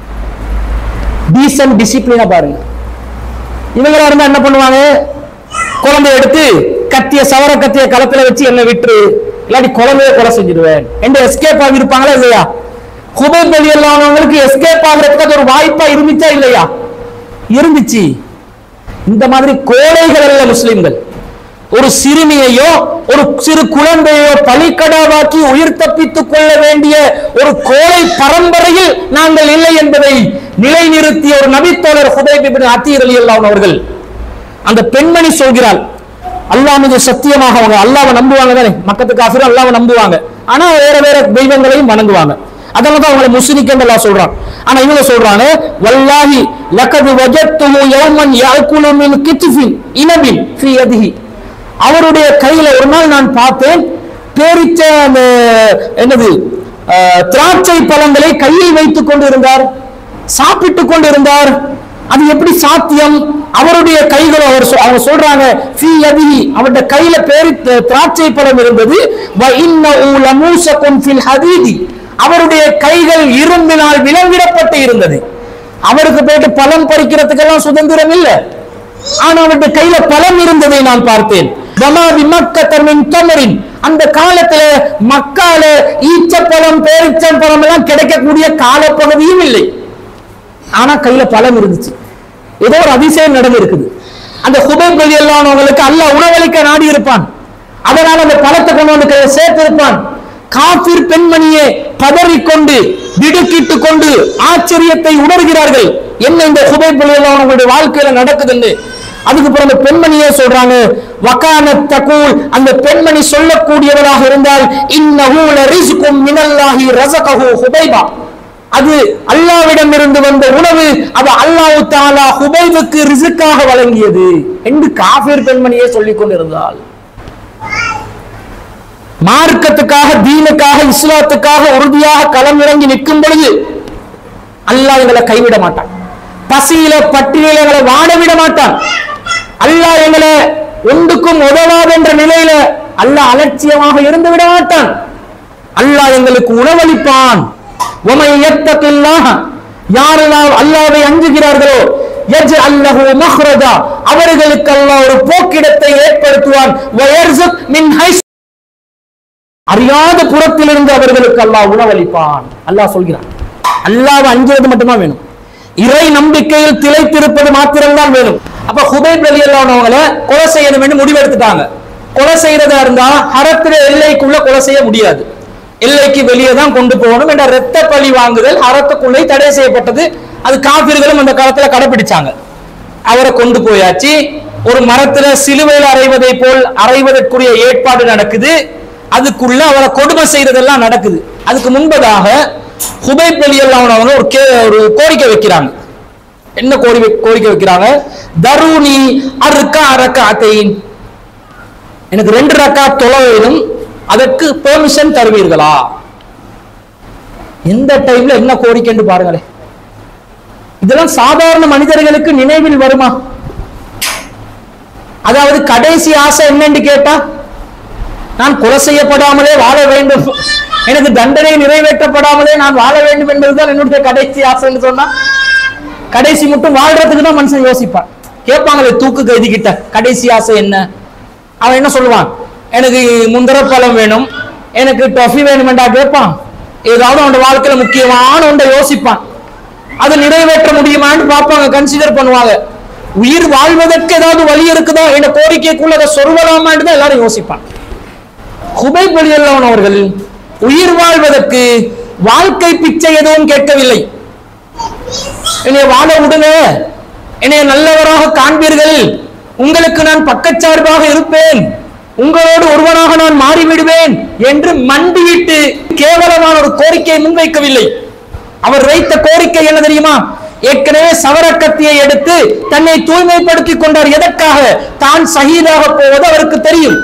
டீசன்ட் டிசிப்ளினா பாருங்க இவங்களா இருந்தா என்ன பண்ணுவாங்க குழந்தைய எடுத்து கத்திய சவர கத்திய களத்துல வச்சு என்ன விட்டுரு இல்லாட்டி குழந்தைய கொலை செஞ்சிருவேன் என்று எஸ்கேப் ஆகி இருப்பாங்களா இல்லையா குபைப் வெளியல்லாதவங்களுக்கு எஸ்கேப் ஆகுறதுக்கு அது ஒரு வாய்ப்பா இருந்துச்சா இல்லையா இருந்துச்சு இந்த மாதிரி கோழைகள் அல்ல முஸ்லிம்கள் ஒரு சிறுமியையோ ஒரு சிறு குழந்தையோ பலிக்கடாவாக்கி உயிர் தப்பித்துக் கொள்ள வேண்டிய ஒரு கோழை பரம்பரையில் நாங்கள் இல்லை என்பதை நிலைநிறுத்திய ஒரு நபித்தோழர் ஹுதைப் இப்னு அத்தீர் ரலியல்லாஹு அவர்கள் அந்த பெண்மணி சொல்கிறாள் அல்லாஹ் மீது சத்தியமாக அவங்க அல்லாஹ்வை நம்புவாங்க தானே மக்கத்து காஃபிர் அல்லாஹ்வை நம்புவாங்க ஆனா வேற வேற தெய்வங்களையும் வணங்குவாங்க அதனால தான் அவங்களை முஸ்லிக் அல்லாஹ் சொல்றான் ஆனா இவங்க சொல்றாங்க வல்லாஹி லக்கது வஜத்துஹு யௌமன் யாக்குலு மின் கித்ஃபின் இனபின் ஃபீ யதிஹி அவருடைய கையில ஒரு நாள் நான் பார்த்தேன் பேரிச்ச அந்த என்னது அஹ், திராட்சை பழங்களை கையில் வைத்துக் கொண்டிருந்தார் சாப்பிட்டுக் கொண்டிருந்தார் அது எப்படி சாத்தியம் அவருடைய கைகள் அவர் சொ- அவங்க சொல்றாங்க ஃபீ யதிஹி அவருடைய கையில பேரி திராட்சை பழம் இருந்தது வ இன்னஹு லமூசகுன் ஃபில் ஹதீதி அவருடைய கைகள் இரும்பினால் விலங்கிடப்பட்டு இருந்தது அவருக்கு போயிட்டு பழம் பறிக்கிறதுக்கெல்லாம் சுதந்திரம் இல்ல ஆனா அவருடைய கையில பழம் இருந்ததை நான் பார்த்தேன் வமாபி மக்கத்த மின் தமரின் அந்த காலத்துல மக்கால ஈச்சப்பழம் பேரிச்சம்பழம் எல்லாம் கிடைக்கக்கூடிய காலப்பகுதியும் இல்லை ஆனா கையில பழம் இருந்துச்சு ஏதோ ஒரு அதிசயம் நடந்திருக்குது அந்த ஹுபைப் ரலியல்லாஹுவங்களுக்கு அல்லாஹ் உணவளிக்க நாடி இருப்பான் அதனால அந்த பழத்தை கொண்டு வந்து கையில சேர்த்து இருப்பான் காபிர் பெண்மணியே பதறிக்கொண்டு திடுக்கிட்டு கொண்டு ஆச்சரியத்தை உணர்கிறார்கள் என்ன இந்த ஹுபைப் ரலியல்லாஹுவங்களுடைய வாழ்க்கையில நடக்குதுன்னு அதுக்கு பிறகு அந்த பெண்மணியே சொல்றாங்க வகான தகூல் அந்த பெண்மணி சொல்லக்கூடியவளாக இருந்தால் இன்னஹு லரிஸ்கும் மினல்லாஹி ரஸகஹு ஹுபைபா அது அல்லாவிடம் இருந்து வந்த உணவு அது அல்லாஹ் தாலா ஹுபைபுக்கு ரிசுக்காக வழங்கியது என்று காஃபிர் பெண்மணியே சொல்லிக் கொண்டிருந்தாள் மார்க்கத்துக்காக தீனுக்காக இஸ்லாத்துக்காக உறுதியாக களம் இறங்கி நிற்கும் பொழுது அல்லாஹ் எங்களை கைவிட மாட்டான் பசியில பட்டியல எங்களை வாட விட மாட்டான் அல்லாஹ் எங்களை ஒன்றுக்கும் உதவாது என்ற நிலையில அல்லாஹ் அலட்சியமாக இருந்து விட மாட்டான் அல்லாஹ் எங்களுக்கு உணவளிப்பான் உமை எத்தக்கில்லாஹ் யாரெல்லாம் அல்லாவை அஞ்சுகிறார்களோ எஜ் அல்லஹு மஹ்ரஜா அவர்களுக்கு அல்லாஹ் ஒரு போக்கிடத்தை ஏற்படுத்துவான் வயர்சுக் மின் ஹைஸ் அறியாத புறத்திலிருந்து அவர்களுக்கு அல்லாஹ் உணவளிப்பான் அல்லாஹ் சொல்கிறான் அல்லாஹ் அஞ்சுவது மட்டும்தான் வேணும் இறை நம்பிக்கையில் திளைத்திருப்பது மாத்திரம்தான் வேணும் அப்ப ஹுபைப் ரலி அல்லாஹ்வங்கள கொலை செய்யணும் என்று முடிவெடுத்துட்டாங்க கொலை செய்யறதா இருந்தா ஹரத்திர எல்லைக்குள்ள கொலை செய்ய முடியாது எல்லைக்கு வெளியே தான் கொண்டு போகணும் என்ற இரத்த பழி வாங்குதல் ஹரத்துக்குள்ளே தடை செய்யப்பட்டது அது காபிர்களும் அந்த காலத்துல கடைபிடிச்சாங்க அவரை கொண்டு போயாச்சு ஒரு மரத்துல சிலுவையில் அறைவதை போல் அறைவதற்குரிய ஏற்பாடு நடக்குது அதுக்குள்ள அவரை கொடுமை செய்யறதெல்லாம் நடக்குது அதுக்கு முன்பதாக ஹுபைப் அலி அவங்க ஒரு கே ஒரு கோரிக்கை வைக்கிறாங்க என்ன கோரி கோரிக்கை வைக்கிறாங்க தருணி அருக்கா அரக்க அத்தையின் எனக்கு ரெண்டு ரக்கா தொலை வேணும் அதற்கு பெர்மிஷன் தருவீர்களா எந்த டைம்ல என்ன கோரிக்கைன்னு பாருங்களேன் இதெல்லாம் சாதாரண மனிதர்களுக்கு நினைவில் வருமா அதாவது கடைசி ஆசை என்னன்னு கேட்டா நான் கொலை செய்யப்படாமலே வாழ வேண்டும் எனக்கு தண்டனை நிறைவேற்றப்படாமலே நான் வாழ வேண்டும் என்பதுதான் என்னுடைய கடைசி ஆசைன்னு சொன்னா கடைசி மட்டும் வாழ்றதுக்கு தான் மனுஷன் யோசிப்பான் கேட்பாங்களே தூக்கு கைதி கிட்ட கடைசி ஆசை என்ன அவன் என்ன சொல்லுவான் எனக்கு முந்திர பழம் வேணும் எனக்கு டொஃபி வேணுமெண்டா கேட்பான் ஏதாவது அவன் வாழ்க்கையில முக்கியமான ஒன்றை யோசிப்பான் அது நிறைவேற்ற முடியுமான்னு பார்ப்பாங்க கன்சிடர் பண்ணுவாங்க உயிர் வாழ்வதற்கு ஏதாவது வழி இருக்குதா என்ற கோரிக்கைக்குள்ள அதை சொருவலாமான்னு தான் எல்லாரும் யோசிப்பான் ஹுபைப் ரலியல்லாஹு அவர்கள் உயிர் வாழ்வதற்கு வாழ்க்கை பிச்சை எதுவும் கேட்கவில்லை என்னை வாழ விடுங்க என்னை நல்லவராக காண்பீர்கள் உங்களுக்கு நான் பக்கச்சார்பாக இருப்பேன் உங்களோடு ஒருவனாக நான் மாறிவிடுவேன் என்று மண்டியிட்டு கேவலமான ஒரு கோரிக்கையை முன்வைக்கவில்லை அவர் வைத்த கோரிக்கை என்ன தெரியுமா ஏற்கனவே சவரக்கத்தியை எடுத்து தன்னை தூய்மைப்படுத்திக் கொண்டார் எதற்காக தான் சகிதாக போவது அவருக்கு தெரியும்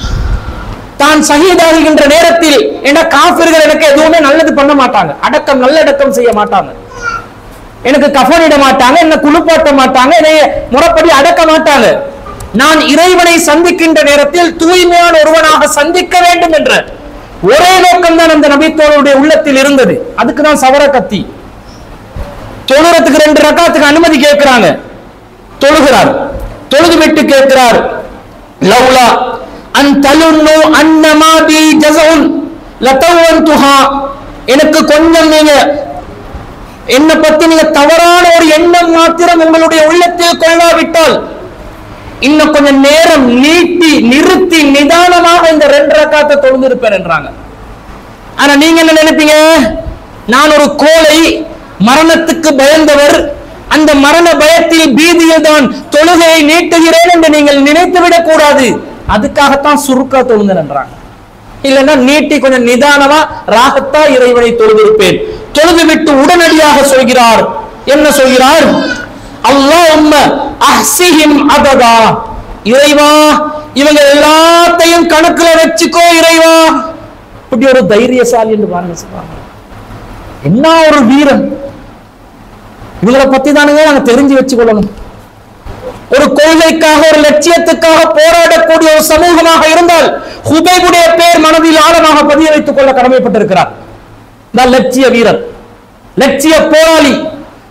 தான் சகிதாகுகின்ற நேரத்தில் என காபிர்கள் எனக்கு எதுவுமே நல்லது பண்ண மாட்டாங்க அடக்கம் நல்லடக்கம் செய்ய மாட்டாங்க எனக்கு கஃனிட மாட்டாங்க என்ன குளிப்பாட்ட மாட்டாங்க என்னை முறைப்படி அடக்க மாட்டாங்க நான் இறைவனை சந்திக்கின்ற நேரத்தில் தூய்மையான ஒருவனாக சந்திக்க வேண்டும் என்ற ஒரே நோக்கம் தான் அந்த நபித்தோருடைய உள்ளத்தில் இருந்தது அதுக்கு தான் சவர கத்தி தொழுறதுக்கு ரெண்டு ரக்காத்துக்கு அனுமதி கேட்கிறாங்க தொழுகிறார் தொழுது விட்டு கேட்கிறார் லவ்லா அன் தலுன்னு அன்னமா பி ஜஸவுன் லதவன்துஹா எனக்கு கொஞ்சம் நீங்க என்னை பத்தி நீங்க தவறான ஒரு எண்ணம் மாத்திரம் உங்களுடைய உள்ளத்தில் கொள்ளாவிட்டால் இன்னும் கொஞ்சம் நேரம் நீட்டி நிறுத்தி நிதானமாக இந்த ரெண்டு ரக்காத்தை தொழுந்திருப்பேன் என்றாங்க ஆனா நீங்க என்ன நினைப்பீங்க நான் ஒரு கோழை மரணத்துக்கு பயந்தவர் அந்த மரண பயத்தில் பீதியில் தான் தொழுகையை நீட்டுகிறேன் என்று நீங்கள் நினைத்து விடக் கூடாது அதுக்காகத்தான் சுருக்கா தொழுந்தேன் என்றாங்க இல்லைன்னா நீட்டி கொஞ்சம் நிதானமா ராகத்தா இறைவனை தொழுதிருப்பேன் தொழுது விட்டு உடனடியாக சொல்கிறார் என்ன சொல்கிறார் அல்லாஹ் அஹ்சிஹிம் அததா இறைவா இவங்க எல்லாத்தையும் கணக்குல வச்சுக்கோ இறைவா இப்படி ஒரு தைரியசாலி என்று பாருங்க சொல்றாங்க என்ன ஒரு வீரன் இவங்களை பத்தி தானுங்க நாங்க தெரிஞ்சு வச்சுக்கொள்ளணும் ஒரு கொள்கைக்காக ஒரு லட்சியத்துக்காக போராடக்கூடிய ஒரு சமூகமாக இருந்தால் ஹுபைபுடைய பேர் மனதில் ஆழமாக பதிய வைத்துக் கொள்ள கடமைப்பட்டிருக்கிறார் இந்த லட்சிய வீரர் லட்சிய போராளி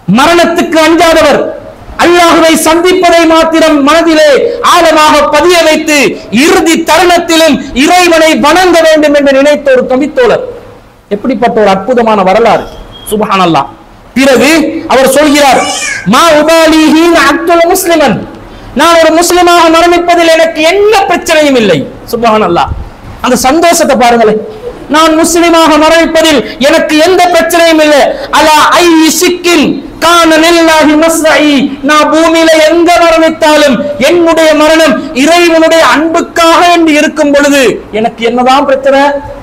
மரணத்துக்கு அஞ்சாதவர் அல்லாஹுவை சந்திப்பதை மாத்திரம் மனதிலே ஆழமாக பதிய வைத்து இறுதி தருணத்திலும் இறைவனை வணங்க வேண்டும் என்று நினைத்த ஒரு தம்பித்தோழர் எப்படிப்பட்ட ஒரு அற்புதமான வரலாறு சுபஹானல்லாஹ் பிறகு அவர் சொல்கிறார் மா உபாலிஹீன் அப்துல் முஸ்லிமன் நான் ஒரு முஸ்லிமாக மரணிப்பதில் எனக்கு என்ன பிரச்சனையும் இல்லை சுபஹானல்லாஹ் அந்த சந்தோஷத்தை பாருங்களேன் நான் முஸ்லிமாக மரணிப்பதில் எனக்கு எந்த பிரச்சனையும் இல்லை அலா ஐ சிக்கின் கான நில்லாஹி மஸ்ரஇ நான் பூமியில எங்க மரணித்தாலும் என்னுடைய மரணம் இறைவனுடைய அன்புக்காக என்று இருக்கும் பொழுது எனக்கு என்னதான் பிரச்சனை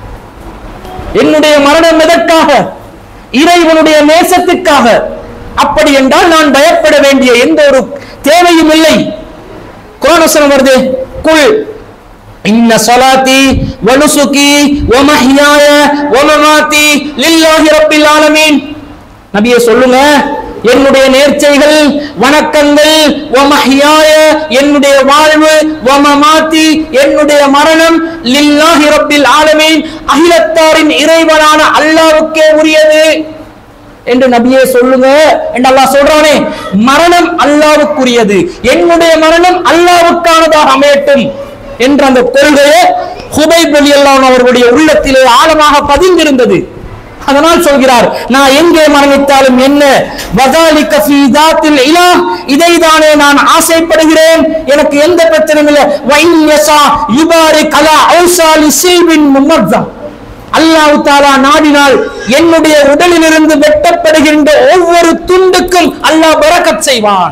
என்னுடைய மரணம் எதற்காக இறைவனுடைய நேசத்துக்காக அப்படி என்றால் நான் பயப்பட வேண்டிய எந்த ஒரு தேவையும் இல்லை குரான் வருது குல் இன்ன ஸலாத்தி வ நுசுகி வ மஹ்யாய வ மமாத்தி லில்லாஹி ரப்பில் ஆலமீன் நபியே சொல்லுங்க என்னுடைய நேர்ச்சைகள் வணக்கங்கள் வ மஹ்யாய என்னுடைய வாழ்வு வ மமாத்தி என்னுடைய மரணம் லில்லாஹி ரப்பில் ஆலமீன் அகிலத்தாரின் இறைவனான அல்லாஹ்வுக்கே உரியது என்று நபியே சொல்லுங்க என்று அல்லாஹ் சொல்றானே மரணம் அல்லாவுக்குரியது என்னுடைய மரணம் அல்லாவுக்கானதாக அமையட்டும் என்ற அந்த கொள்கையை ஹுபைப் ரலியல்லாஹு அவர்களுடைய உள்ளத்திலே ஆழமாக பதிந்திருந்தது அதனால் சொல்கிறார் நான் எங்கே மரணித்தாலும் என்ன வதாலிக ஃபீ தாத்தில் இலாஹ் இதைதானே நான் ஆசைப்படுகிறேன் எனக்கு எந்த பிரச்சனையும் இல்லை வைன் யஸா யுபாரிக் அலா ஔசாலி சீபின் முமர்தம் அல்லாஹ் தாலா நாடினால் என்னுடைய உடலிலிருந்து வெட்டப்படுகின்ற ஒவ்வொரு துண்டுக்கும் அல்லாஹ் பரக்கத் செய்வான்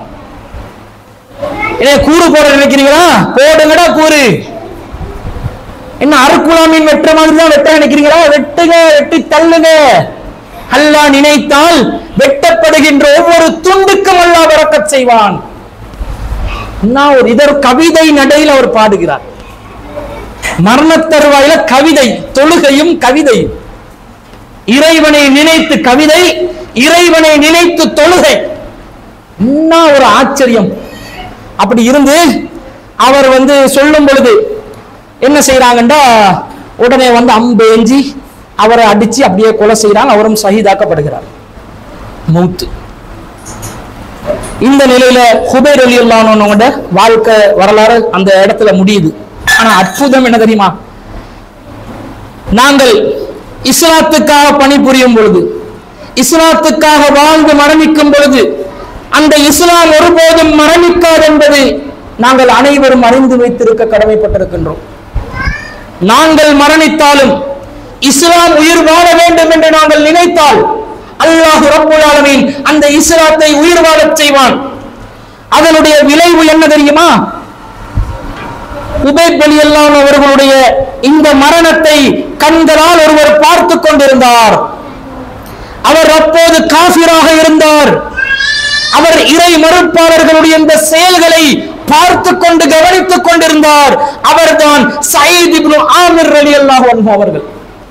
என்ன கூறு போட நினைக்கிறீங்களா போடுங்கடா கூறு என்ன அறுக்குலா மீன் வெட்டுற மாதிரி தான் வெட்ட நினைக்கிறீங்களா வெட்டுங்க வெட்டி தள்ளுங்க அல்லாஹ் நினைத்தால் வெட்டப்படுகின்ற ஒவ்வொரு துண்டுக்கும் அல்லாஹ் பரக்கத் செய்வான் நான் ஒரு இதர் கவிதை நடையில் அவர் பாடுகிறார் மரணத் தருவாயில கவிதை தொழுகையும் கவிதை இறைவனை நினைத்து கவிதை இறைவனை நினைத்து தொழுகை என்ன ஒரு ஆச்சரியம் அப்படி இருந்து அவர் வந்து சொல்லும் பொழுது என்ன செய்யறாங்கண்டா உடனே வந்து அம்பு எஞ்சி அவரை அடிச்சு அப்படியே கொலை செய்யறாங்க அவரும் சகிதாக்கப்படுகிறார் மௌத்து இந்த நிலையில ஹுபைர் அலி அல்லானோட வாழ்க்கை வரலாறு அந்த இடத்துல முடியுது ஆனா அற்புதம் என்ன தெரியுமா நாங்கள் இஸ்லாத்துக்காக பணிபுரியும் பொழுது இஸ்லாத்துக்காக வாழ்ந்து மரணிக்கும் பொழுது அந்த இஸ்லாம் ஒருபோதும் மரணிக்காது என்பதை நாங்கள் அனைவரும் அறிந்து வைத்திருக்க கடமைப்பட்டிருக்கின்றோம் நாங்கள் மரணித்தாலும் இஸ்லாம் உயிர் வாழ வேண்டும் என்று நாங்கள் நினைத்தால் அல்லாஹ் ரப்புல் ஆலமீன் அந்த இஸ்லாத்தை உயிர் வாழச் செய்வான் அதனுடைய விளைவு என்ன தெரியுமா உபேத் அலியல்லான் அவர்களுடைய இந்த மரணத்தை கண்களால் ஒருவர் பார்த்து கொண்டிருந்தார் அவர் அப்போது காபிராக இருந்தார் அவர் இறை மறுப்பாளர்களுடைய இந்த செயல்களை பார்த்து கொண்டு கவனித்துக் கொண்டிருந்தார் அவர்தான் சயீத் இப்னு ஆமிர் ரலியல்லாஹு அன்ஹு அவர்கள்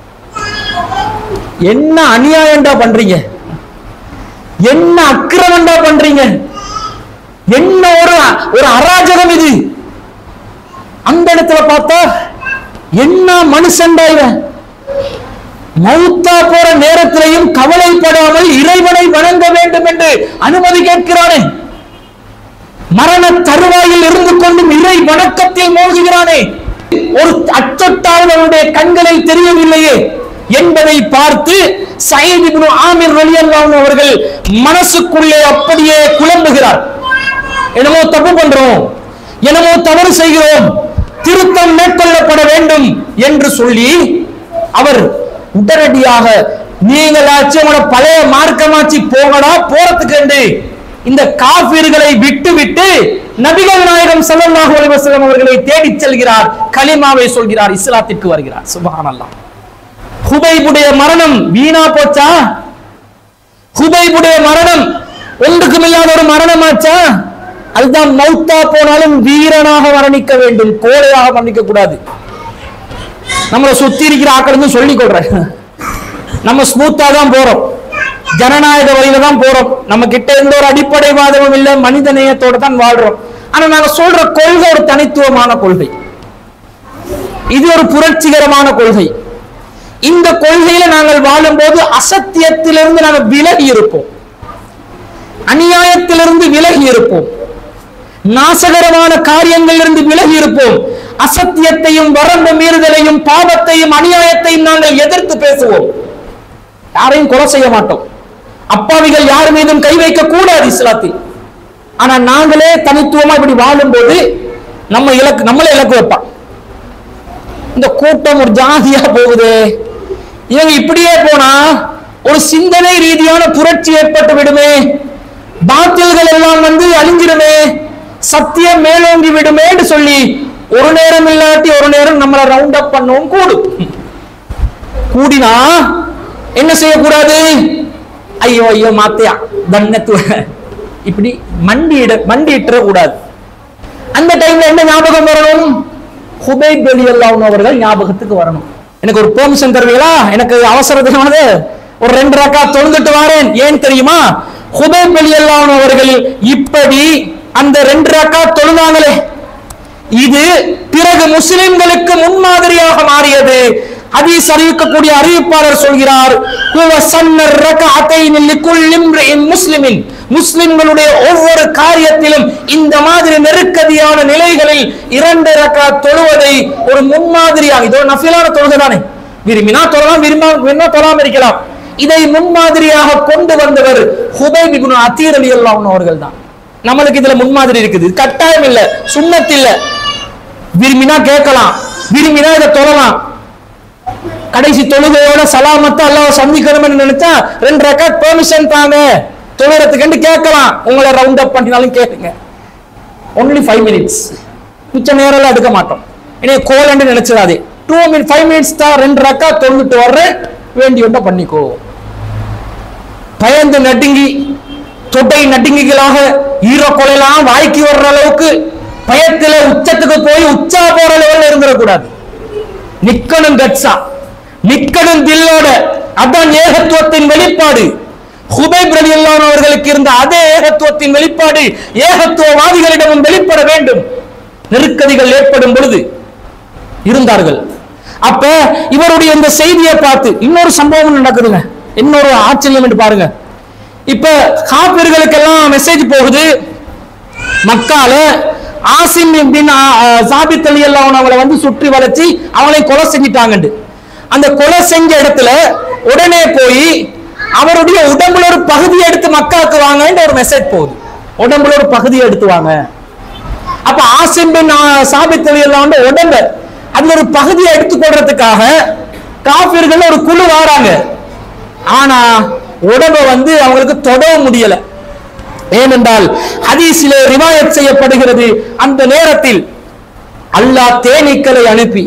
என்ன அநியாயம்டா பண்றீங்க என்ன அக்கிரமண்டா பண்றீங்க என்ன ஒரு ஒரு அராஜகம் இது அந்த இடத்துல பார்த்தா என்ன மனுஷன்டா இவன் மௌத்தா போற நேரத்திலையும் கவலைப்படாமல் இறைவனை வணங்க வேண்டும் என்று அனுமதி கேட்கிறானே மரண தருவாயில் இருந்து கொண்டும் இறை வணக்கத்தில் மூழ்குகிறானே ஒரு அச்சொட்டால் அவனுடைய கண்களில் தெரியவில்லையே என்பதை பார்த்து சயீத் இப்னு ஆமிர் ரலியல்லாஹு அவர்கள் மனசுக்குள்ளே அப்படியே குழம்புகிறார் என்னமோ தப்பு பண்றோம் என்னமோ தவறு செய்கிறோம் திருத்தம் மேற்கொள்ளப்பட வேண்டும் என்று சொல்லி அவர் உடனடியாக நீங்களாச்சும் உங்களோட பழைய மார்க்கமாச்சு போகடா போறதுக்கு என்று இந்த காபீர்களை விட்டு விட்டு நபிகள் நாயகம் ஸல்லல்லாஹு அலைஹி வஸல்லம் அவர்களை தேடிச் செல்கிறார் கலிமாவை சொல்கிறார் இஸ்லாத்திற்கு வருகிறார் சுபஹானல்லாஹ் ஹுபைபுடைய மரணம் வீணா போச்சா ஹுபைபுடைய மரணம் ஒன்றுக்கும் இல்லாத ஒரு மரணமாச்சா அதுதான் மௌத்தா போனாலும் வீரனாக மரணிக்க வேண்டும் கோழையாக மரணிக்க கூடாது நம்மளை சுத்தி இருக்கிற ஆக்களுக்கு சொல்லிக் கொள்றேன் நம்ம ஸ்மூத்தா தான் போறோம் ஜனநாயக வழியில தான் போறோம் நம்ம கிட்ட எந்த ஒரு அடிப்படைவாதமும் இல்ல மனித நேயத்தோட தான் வாழ்றோம் ஆனா நாங்க சொல்ற கொள்கை ஒரு தனித்துவமான கொள்கை இது ஒரு புரட்சிகரமான கொள்கை இந்த கொள்கையில நாங்கள் வாழும்போது அசத்தியத்திலிருந்து நாங்கள் விலகி இருப்போம் அநியாயத்திலிருந்து விலகி இருப்போம் நாசகரமான காரியங்களிலிருந்து விலகி இருப்போம் அசத்தியத்தையும் வரம்பு மீறுதலையும் பாவத்தையும் அநியாயத்தையும் நாங்கள் எதிர்த்து பேசுவோம் யாரையும் கொலை செய்ய மாட்டோம் அப்பாவிகள் யார் மீதும் கை வைக்க கூடாது இஸ்லாத்தில் ஆனா நாங்களே தனித்துவமா இப்படி வாழும்போது நம்ம இலக்கு நம்மளே இலக்கு வைப்பான் இந்த கூட்டம் ஒரு ஜாதியா போகுது இவங்க இப்படியே போனா ஒரு சிந்தனை ரீதியான புரட்சி ஏற்பட்டு விடுமே பாத்தில்கள் எல்லாம் வந்து அழிஞ்சிடுமே சத்தியம் மேலோங்கி விடுமேன்னு சொல்லி ஒரு நேரம் இல்லாட்டி ஒரு நேரம் நம்மளை ரவுண்ட் அப் பண்ணவும் கூடும் கூடினா என்ன செய்யக்கூடாது ஐயோ ஐயோ மாத்தையா தன்னத்துவ இப்படி மண்டியிட மண்டியிட்ட கூடாது அந்த டைம்ல என்ன ஞாபகம் வரணும் ஹுபைப் அலி அல்லாஹ் அவர்கள் ஞாபகத்துக்கு வரணும் எனக்கு ஒரு பெர்மிஷன் தருவீங்களா எனக்கு அவசரத்தினானது ஒரு ரெண்டு ரக்கா தொழுந்துட்டு வரேன் ஏன் தெரியுமா ஹுபைப் அலி அல்லாஹ் அவர்கள் இப்படி அந்த ரெண்டு ரக்கா தொழுதாங்களே இது பிறகு முஸ்லிம்களுக்கு முன்மாதிரியாக மாறியது ஹதீஸ் அறிவிக்கக்கூடிய அறிவிப்பாளர் சொல்கிறார் "ஹுவ சன்ன ரக்அத்தைன் லிக்குல்லி இம்ரிஇன் முஸ்லிமின் முஸ்லிம்களுடைய ஒவ்வொரு காரியத்திலும் இந்த மாதிரி நெருக்கடியான நிலைகளில் இரண்டு ரக்காத் தொழுவதை ஒரு முன்மாதிரியாக இது ஒரு நஃபிலான தொழுகை தானே விரும்பினா தொழலாம் விரும்பா விரும்பினா தொழாம இருக்கலாம் இதை முன்மாதிரியாக கொண்டு வந்தவர் ஹுபைப் இப்னு அத்தீர் ரலியல்லாஹு அவர்கள் தான் நம்மளுக்கு இதுல முன்மாதிரி இருக்குது இது கட்டாயம் இல்ல சுண்ணத் இல்ல விரும்பினா கேட்கலாம் விரும்பினா இதை தொழலாம் கடைசி தொழுகையோட சலாமத்தை அல்லாஹ் சந்திக்கணும்னு நினைச்சா ரெண்டு ரெக்கார்ட் பெர்மிஷன் தாங்க தொழுறதுக்கு கேட்கலாம் உங்களை ரவுண்ட் அப் பண்ணினாலும் கேளுங்க ஒன்லி ஃபைவ் மினிட்ஸ் மிச்ச நேரம் எடுக்க மாட்டோம் இனி கோலன்னு நினைச்சிடாதே டூ மினிட் ஃபைவ் மினிட்ஸ் தான் ரெண்டு ரக்கா தொழுட்டு வர்றேன் வேண்டி ஒன்றை பண்ணிக்கோ பயந்து நடுங்கி தொட்டை நடுங்கிகளாக ஈர கொலையெல்லாம் வாய்க்கு வர்ற அளவுக்கு பயத்துல உச்சத்துக்கு போய் உச்சா போற லெவல்ல இருந்துடக்கூடாது நிக்கணும் கட்சா நிக்கணும் தில்லோட அதான் ஏகத்துவத்தின் வெளிப்பாடு ஹுபைப் ரலியல்லாஹு அவர்களுக்கு இருந்த அதே ஏகத்துவத்தின் வெளிப்பாடு ஏகத்துவவாதிகளிடமும் வெளிப்பட வேண்டும் நெருக்கடிகள் ஏற்படும் பொழுது இருந்தார்கள் அப்ப இவருடைய இந்த செய்தியை பார்த்து இன்னொரு சம்பவம் நடக்குதுங்க இன்னொரு ஆச்சரியம் என்று பாருங்க இப்ப காப்பிர்களுக்கெல்லாம் மெசேஜ் போகுது மக்கால ஆசிம் இப்னு ஆ- ஆ, சாபித் அலி அல்லாஹ் அவங்களை வந்து சுற்றி வளைச்சு அவனை கொலை செஞ்சிட்டாங்கண்டு அந்த கொலை செஞ்ச இடத்துல உடனே போய் அவருடைய உடம்புல ஒரு பகுதியை எடுத்து மக்காக்கு வாங்கன்னு ஒரு மெசேஜ் போகுது உடம்புல ஒரு பகுதியை எடுத்து வாங்க அப்ப ஆசிம் பின் ஆ- சாபித் அலி அல்லாஹ் வந்து உடம்ப அதுல ஒரு பகுதியை எடுத்து கொடுறதுக்காக காபிர்கள் ஒரு குழு வாராங்க ஆனா உடம்ப வந்து அவங்களுக்கு தொடவும் முடியல ஏனென்றால் ஹதீஸிலே ரிவாயத் செய்யப்படுகிறது அந்த நேரத்தில் அல்லாஹ் தேனீக்களை அனுப்பி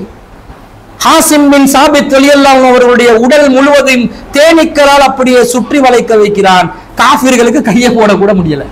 ஹாசிம் பின் சாபித் ரலியல்லாஹு அவர்களுடைய உடல் முழுவதும் தேனீக்களால் அப்படியே சுற்றி வளைக்க வைக்கிறான் காஃபிர்களுக்கு கையை போட கூட முடியல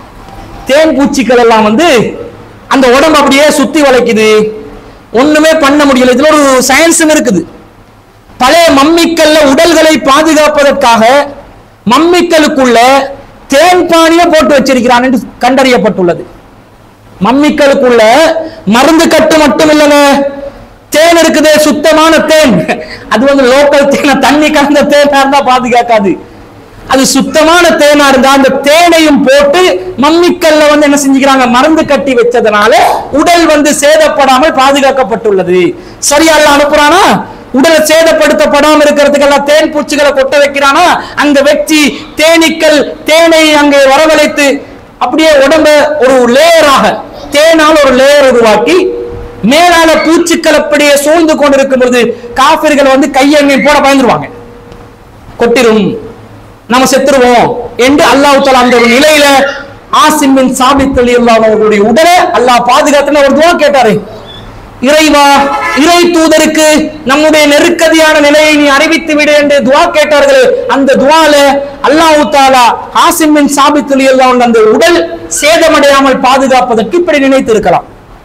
தேன் பூச்சிகள் எல்லாம் வந்து அந்த உடம்பு அப்படியே சுத்தி வளைக்குது ஒண்ணுமே பண்ண முடியல இதுல ஒரு சயின்ஸும் இருக்குது பழைய மம்மிக்கல்ல உடல்களை பாதுகாப்பதற்காக மம்மிக்கலுக்குள்ள தேன் பானியை போட்டு வச்சிருக்கிறான் என்று கண்டறியப்பட்டுள்ளது மம்மிக்கலுக்குள்ள மருந்து கட்டு மட்டும் இல்லைங்க தேன் இருக்குதே சுத்தமான தேன் அது வந்து லோக்கல் தேனை தண்ணி கலந்த தேனா இருந்தா பாதுகாக்காது அது சுத்தமான தேனா இருந்தா அந்த தேனையும் போட்டு மம்மிக்கல்ல வந்து என்ன செஞ்சுக்கிறாங்க மருந்து கட்டி வச்சதுனால உடல் வந்து சேதப்படாமல் பாதுகாக்கப்பட்டுள்ளது சரியா அல்லாஹ் அனுப்புறானா உடலை சேதப்படுத்தப்படாம இருக்கிறதுக்கெல்லாம் தேன் பூச்சிகளை கொட்ட வைக்கிறானா அங்க வச்சு தேனீக்கள் தேனை அங்கே வரவழைத்து அப்படியே உடம்ப ஒரு லேயராக தேனால் ஒரு லேயர் உருவாக்கி மேலால பூச்சிக்கள் அப்படியே சூழ்ந்து கொண்டிருக்கும் பொழுது காபிர்கள் வந்து கையெண்ணை போட பயந்துருவாங்க கொட்டிரும் நம்ம செத்துருவோம் என்று அல்லாஹ் தஆலா அந்த ஒரு நிலையில ஆசிம் பின் சாபித் ரலியல்லாஹு அவர்களுடைய உடலை அல்லாஹ் பாதுகாத்துன்னு ஒரு துவா கேட்டாரு இறைவா இறை தூதருக்கு நம்முடைய நெருக்கடியான நிலையை நீ அறிவித்து விடு என்று துவா கேட்டார்கள் அந்த துவால அல்லாஹ் தாலா ஆசிம் பின் சாபித் ரலியல்லாஹு அன்ஹு அந்த உடல் சேதமடையாமல் பாதுகாப்பதற்கு இப்படி நினைத்து இருக்கலாம்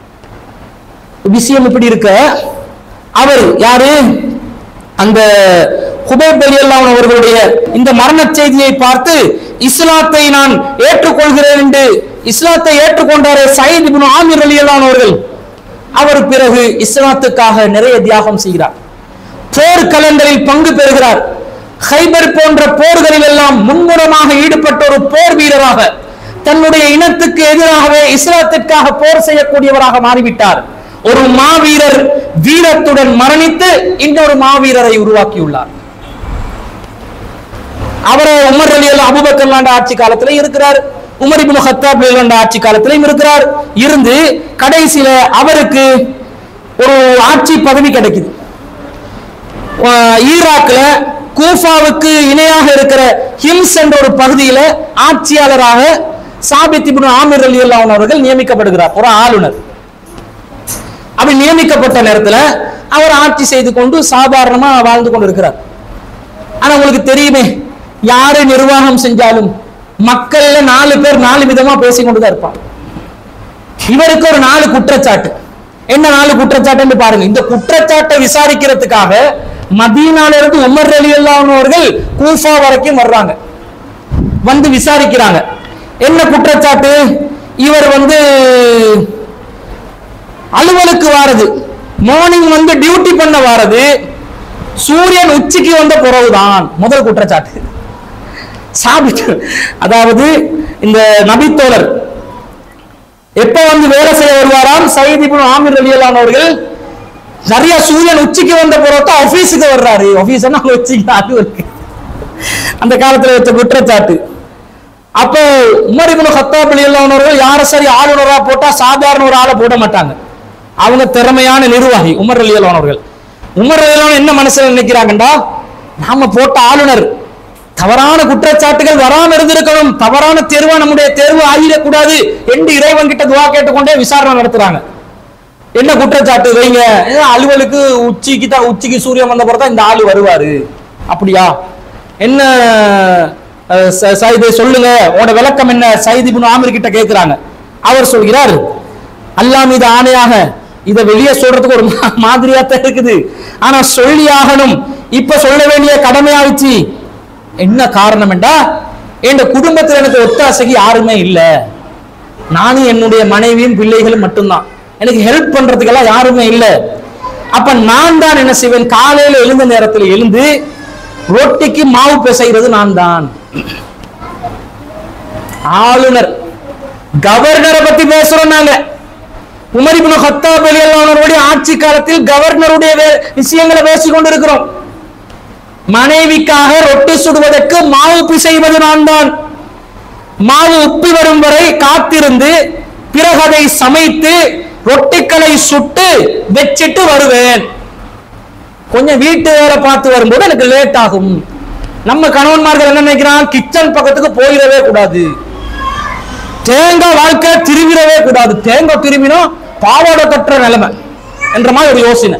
விஷயம் இப்படி இருக்க அவர் யாரு அந்த ஹுபைப் ரலியல்லாஹு அன்ஹு அவர்களுடைய இந்த மரண செய்தியை பார்த்து இஸ்லாத்தை நான் ஏற்றுக்கொள்கிறேன் என்று இஸ்லாத்தை ஏற்றுக்கொண்டாரே சயீத் இப்னு ஆமிர் ரலியல்லாஹு அன்ஹு அவர்கள் அவர் பிறகு இஸ்லாத்துக்காக நிறைய தியாகம் செய்கிறார் போர்க்களங்களில் பங்கு பெறுகிறார் ஹைபர் போன்ற போர்களில் எல்லாம் மும்முரமாக ஈடுபட்ட ஒரு போர் வீரராக தன்னுடைய இனத்துக்கு எதிராகவே இஸ்லாத்திற்காக போர் செய்யக்கூடியவராக மாறிவிட்டார் ஒரு மாவீரர் வீரத்துடன் மரணித்து இன்னொரு மாவீரரை உருவாக்கியுள்ளார் அவர் உமர் அலி அல்லா அபுபக்கர் ஆண்ட ஆட்சி காலத்துல இருக்கிறார் உமர் இப்னு ஹத்தாப் ஆண்ட ஆட்சி காலத்திலும் இருக்கிறார் இருந்து கடைசியில அவருக்கு ஒரு ஆட்சி பதவி கிடைக்குது ஆஹ் ஈராக்ல கூஃபாவுக்கு இணையாக இருக்கிற ஹிம்ஸ் என்ற ஒரு பகுதியில ஆட்சியாளராக சாபித் இப்னு ஆமிர் அலி அல்லாஹ் அவர்கள் நியமிக்கப்படுகிறார் ஒரு ஆளுநர் அப்படி நியமிக்கப்பட்ட நேரத்துல அவர் ஆட்சி செய்து கொண்டு சாதாரணமா வாழ்ந்து கொண்டு இருக்கிறார் ஆனா உங்களுக்கு தெரியுமே யாரு நிர்வாகம் செஞ்சாலும் மக்கள்ல நாலு பேர் நாலு விதமா பேசிக் கொண்டுதான் இருப்பாங்க இவருக்கு ஒரு நாலு குற்றச்சாட்டு என்ன நாலு குற்றச்சாட்டுன்னு பாருங்க இந்த குற்றச்சாட்டை விசாரிக்கிறதுக்காக மதீனால இருந்து உமர் அலி அவர்கள் கூஃபா வரைக்கும் வர்றாங்க வந்து விசாரிக்கிறாங்க என்ன குற்றச்சாட்டு இவர் வந்து அலுவலுக்கு வாரது மார்னிங் வந்து டியூட்டி பண்ண வாரது சூரியன் உச்சிக்கு வந்த பிறகுதான் முதல் குற்றச்சாட்டு சாபித் அதாவது இந்த நபித்தோழர் எப்ப வந்து வேலை செய்ய வருவாராம் சயீத் இப்னு ஆமிர் ரலியல்லாஹு அவர்கள் சரியா சூரியன் உச்சிக்கு வந்த பிறகு தான் ஆபீஸுக்கு வர்றாரு ஆபீஸ் உச்சிக்கு தான் அலுவலுக்கு அந்த காலத்துல வச்ச குற்றச்சாட்டு அப்போ உமர் இப்னு கத்தாப் ரலியல்லாஹு அவர்கள் யார சரி ஆளுநரா போட்டா சாதாரண ஒரு ஆளை போட மாட்டாங்க அவங்க திறமையான நிர்வாகி உமர் ரலியல்லாஹு அவர்கள் உமர் ரலியல்லாஹு என்ன மனசுல நினைக்கிறாங்கடா நாம போட்ட ஆளுநர் தவறான குற்றச்சாட்டுகள் வராம இருந்திருக்கணும் தவறான தேர்வா நம்முடைய தேர்வு ஆகிடக்கூடாது என்று இறைவன் கிட்ட துவா கேட்டுக்கொண்டே விசாரணை நடத்துறாங்க என்ன குற்றச்சாட்டு வைங்க ஏ, அலுவலுக்கு உச்சிக்கு தான் உச்சிக்கு சூரியன் வந்த பிறகு தான் இந்த ஆளு வருவாரு அப்படியா என்ன அஹ், ச- சைதை சொல்லுங்க உன்னோட விளக்கம் என்ன சைதி இப்னு ஆமிர் கிட்ட கேட்கிறாங்க அவர் சொல்கிறார் அல்லாஹ் மீது ஆணையாக இதை வெளியே சொல்றதுக்கு ஒரு மா- மாதிரியா தான் இருக்குது ஆனா சொல்லி ஆகணும் இப்ப சொல்ல வேண்டிய கடமையாயிடுச்சு என்ன காரணம் என்றா என் குடும்பத்தில் எனக்கு ஒத்தாசைக்கு யாருமே இல்லை நானும் என்னுடைய மனைவியும் பிள்ளைகளும் மட்டும்தான் எனக்கு ஹெல்ப் பண்றதுக்கெல்லாம் யாருமே இல்லை அப்ப நான் தான் என்ன செய்வேன் காலையில எழுந்த நேரத்தில் எழுந்து ரொட்டிக்கு மாவு பிசைகிறது நான் தான் ஆளுநர் கவர்னரை பத்தி பேசுறோம் நாங்க உமர் இப்னு கத்தாப் ரலியல்லாஹு ஆட்சி காலத்தில் கவர்னருடைய வே- விஷயங்களை பேசிக் கொண்டிருக்கிறோம் மனைவிக்காக ரொட்டி சுடுவதற்கு மாவு பிசைவது நான் தான் மாவு உப்பி வரும் வரை காத்திருந்து பிறகு அதை சமைத்து ரொட்டிகளை சுட்டு வச்சிட்டு வருவேன் கொஞ்சம் வீட்டு வேலை பார்த்து வரும்போது எனக்கு லேட் ஆகும் நம்ம கணவன்மார்கள் என்ன நினைக்கிறான் கிச்சன் பக்கத்துக்கு போயிடவே கூடாது தேங்காய் வாழ்க்கை திரும்பிடவே கூடாது தேங்காய் திரும்பினோம் பாவாடை கட்டுற நிலைமை என்ற மாதிரி ஒரு யோசனை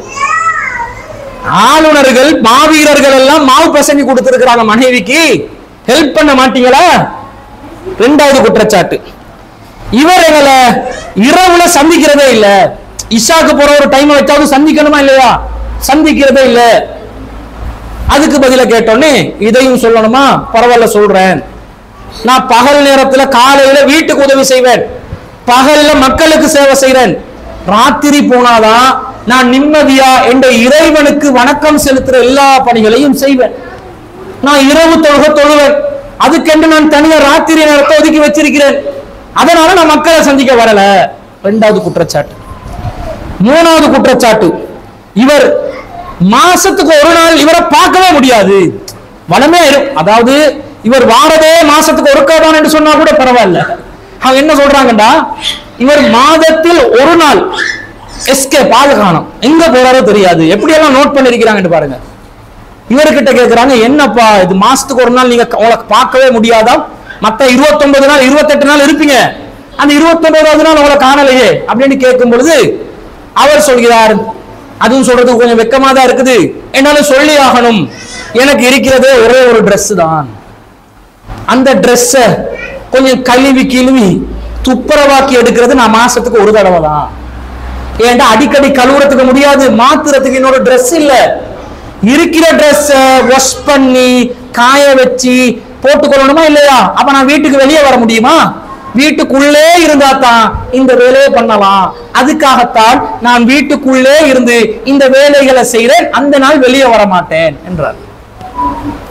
ஆளுநர்கள் மாவீரர்கள் எல்லாம் மாவு பசங்கி கொடுத்திருக்கிறாங்க மனைவிக்கு ஹெல்ப் பண்ண மாட்டீங்களா ரெண்டாவது குற்றச்சாட்டு இவர் எங்களை இரவுல சந்திக்கிறதே இல்ல இஷாக்கு போற ஒரு டைம் வச்சாவது சந்திக்கணுமா இல்லையா சந்திக்கிறதே இல்ல அதுக்கு பதில கேட்டோன்னே இதையும் சொல்லணுமா பரவாயில்ல சொல்றேன் நான் பகல் நேரத்துல காலையில வீட்டுக்கு உதவி செய்வேன் பகல்ல மக்களுக்கு சேவை செய்றேன் ராத்திரி போனாதான் நான் நிம்மதியா என்ற இறைவனுக்கு வணக்கம் செலுத்துற எல்லா பணிகளையும் செய்வேன் நான் இரவு தொழுக தொழுவேன் அதுக்கென்று நான் தனியா ராத்திரி நேரத்தை ஒதுக்கி வச்சிருக்கிறேன் அதனால நான் மக்களை சந்திக்க வரல ரெண்டாவது குற்றச்சாட்டு மூணாவது குற்றச்சாட்டு இவர் மாசத்துக்கு ஒரு நாள் இவரை பார்க்கவே முடியாது வளமே இரு- அதாவது இவர் வாரதே மாசத்துக்கு ஒருக்கா தான் என்று சொன்னா கூட பரவாயில்ல அவங்க என்ன சொல்றாங்கடா இவர் மாதத்தில் ஒரு நாள் எஸ்கே பாதுகாணும் எங்க போறாரோ தெரியாது எப்படி எல்லாம் நோட் பண்ணிருக்கிறாங்கன்னு பாருங்க இவர்கிட்ட கேக்குறாங்க என்னப்பா இது மாசத்துக்கு ஒரு நாள் நீங்க உங்களை பார்க்கவே முடியாதா மத்த 29 நாள் 28 நாள் இருப்பீங்க அந்த 29வது நாள் உங்களை காணலையே அப்படின்னு கேட்கும் பொழுது அவர் சொல்கிறார் அதுவும் சொல்றதுக்கு கொஞ்சம் வெக்கமா தான் இருக்குது என்னால சொல்லி ஆகணும் எனக்கு இருக்கிறதே ஒரே ஒரு Dress தான் அந்த Dress கொஞ்சம் கழுவி கிழுவி துப்புரவாக்கி எடுக்கிறது நான் மாசத்துக்கு ஒரு தடவை தான் ஏன்டா அடிக்கடி கழுவுறதுக்கு முடியாது மாத்துறதுக்கு என்னோட Dress இல்ல இருக்கிற Dress வாஷ் பண்ணி காய வச்சு போட்டுக்கொள்ளணுமா இல்லையா அப்ப நான் வீட்டுக்கு வெளியே வர முடியுமா வீட்டுக்குள்ளே இருந்தா தான் இந்த வேலையை பண்ணலாம் அதுக்காகத்தான் நான் வீட்டுக்குள்ளே இருந்து இந்த வேலைகளை செய்கிறேன் அந்த நாள் வெளியே வர மாட்டேன் என்றார்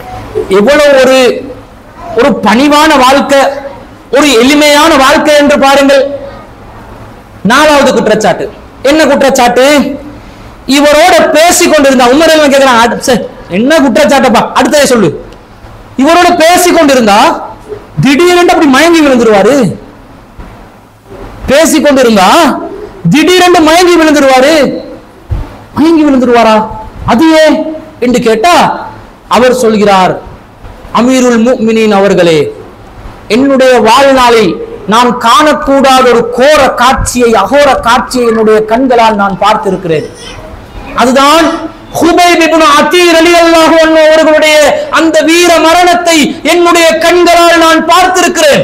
எவ்வளவு ஒரு ஒரு பணிவான வாழ்க்கை ஒரு எளிமையான வாழ்க்கை என்று பாருங்கள் நாலாவது குற்றச்சாட்டு என்ன குற்றச்சாட்டு இவரோட பேசி கொண்டிருந்தா உமர் எல்லாம் கேட்கிறான் "அட, சே, என்ன குற்றச்சாட்டப்பா அடுத்ததே சொல்லு இவரோட பேசி கொண்டிருந்தா திடீரென்று அப்படி மயங்கி விழுந்துருவாரு பேசி கொண்டிருந்தா திடீரென்று மயங்கி விழுந்துருவாரு மயங்கி விழுந்துருவாரா அது ஏன் என்று கேட்டா அவர் சொல்கிறார் அமீருல் முஃமினீன் அவர்களே என்னுடைய வாழ்நாளில் நான் காணக்கூடாத ஒரு கோர காட்சியை அகோர காட்சியை என்னுடைய கண்களால் நான் பார்த்திருக்கிறேன் அதுதான் ஹுபைப் இப்னு அதீர் ரலியல்லாஹு அன்ஹு அவர்களுடைய அந்த வீர மரணத்தை என்னுடைய கண்களால் நான் பார்த்திருக்கிறேன்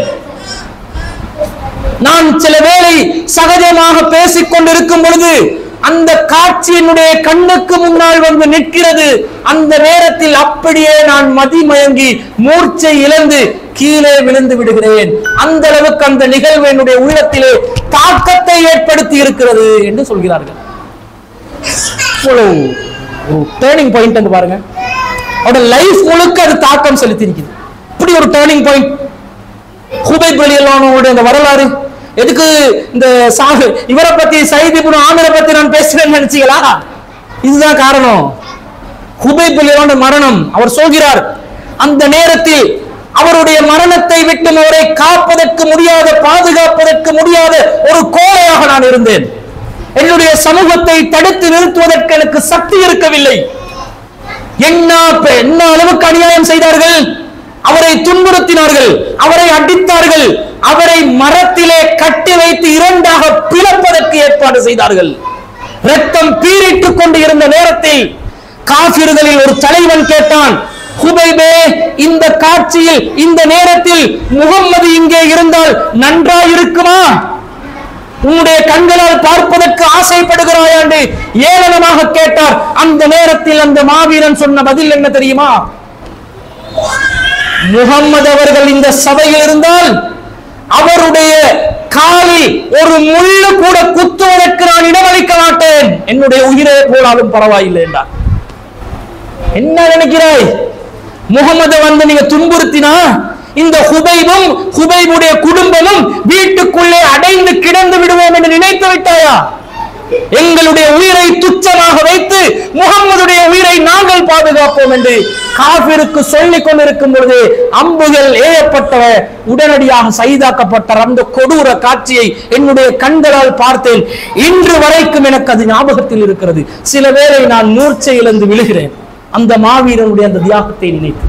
நான் சில வேளை சகஜமாக பேசிக் கொண்டிருக்கும் பொழுது அந்த காட்சி என்னுடைய கண்ணுக்கு முன்னால் வந்து நிற்கிறது அந்த நேரத்தில் அப்படியே நான் மதிமயங்கி மூர்ச்சை இழந்து கீழே விழுந்து விடுகிறேன் அந்த அளவுக்கு அந்த நிகழ்வு என்னுடைய உள்ளத்திலே தாக்கத்தை ஏற்படுத்தி இருக்கிறது என்று சொல்கிறார்கள் இவ்வளவு ஒரு டேர்னிங் பாயிண்ட் பாருங்க அவரோட லைஃப் முழுக்க அது தாக்கம் செலுத்தி இருக்குது இப்படி ஒரு டேர்னிங் பாயிண்ட் ஹுபைப் ரலியல்லாஹுவோட இந்த வரலாறு எதுக்கு இந்த சாகு இவரை பத்தி சைத் இப்னு ஆமிரை பத்தி நான் பேசுறேன்னு நினைச்சீங்களா இதுதான் காரணம் ஹுபைப் ரலியல்லாஹு மரணம் அவர் சொல்கிறார் அந்த நேரத்தில் அவருடைய மரணத்தை விட்டு அவரை காப்பதற்கு முடியாத பாதுகாப்பதற்கு முடியாத ஒரு கோழையாக நான் இருந்தேன் என்னுடைய சமூகத்தை தடுத்து நிறுத்துவதற்கு எனக்கு சக்தி இருக்கவில்லை என்ன ப- என்ன அளவுக்கு அநியாயம் செய்தார்கள் அவரை துன்புறுத்தினார்கள் அவரை அடித்தார்கள் அவரை மரத்திலே கட்டி வைத்து இரண்டாக பிளப்பதற்கு ஏற்பாடு செய்தார்கள் ரத்தம் பீரிட்டுக் கொண்டு இருந்த நேரத்தில் காபிர்களில் ஒரு தலைவன் கேட்டான் ஹுபைபே இந்த காட்சியில் இந்த நேரத்தில் முகம்மது இங்கே இருந்தால் நன்றாயிருக்குமா உன்னுடைய கண்களால் பார்ப்பதற்கு ஆசைப்படுகிறாயா என்று ஏளனமாக கேட்டார் அந்த நேரத்தில் அந்த மாவீரன் சொன்ன பதில் என்ன தெரியுமா முகம்மது அவர்கள் இந்த சபையில் இருந்தால் அவருடைய காலில் ஒரு முள்ளு கூட குத்துவதற்கு நான் இடமளிக்க மாட்டேன் என்னுடைய உயிரே போனாலும் பரவாயில்லை என்றார் என்ன நினைக்கிறாய் முகமது வந்து நீங்க துன்புறுத்தினா இந்த ஹுபைபும் ஹுபைபுடைய குடும்பமும் வீட்டுக்குள்ளே அடைந்து கிடந்து விடுவோம் என்று நினைத்து விட்டாயா எங்களுடைய உயிரை துச்சமாக வைத்து முகம்மதுடைய உயிரை நாங்கள் பாதுகாப்போம் என்று காபிருக்கு சொல்லிக் கொண்டிருக்கும் பொழுது அம்புகள் ஏயப்பட்டவ உடனடியாக சைதாக்கப்பட்ட அந்த கொடூர காட்சியை என்னுடைய கண்களால் பார்த்தேன் இன்று வரைக்கும் எனக்கு அது ஞாபகத்தில் இருக்கிறது சில வேளை நான் மூர்ச்சை இழந்து விழுகிறேன் அந்த மாவீரனுடைய அந்த தியாகத்தை நினைத்து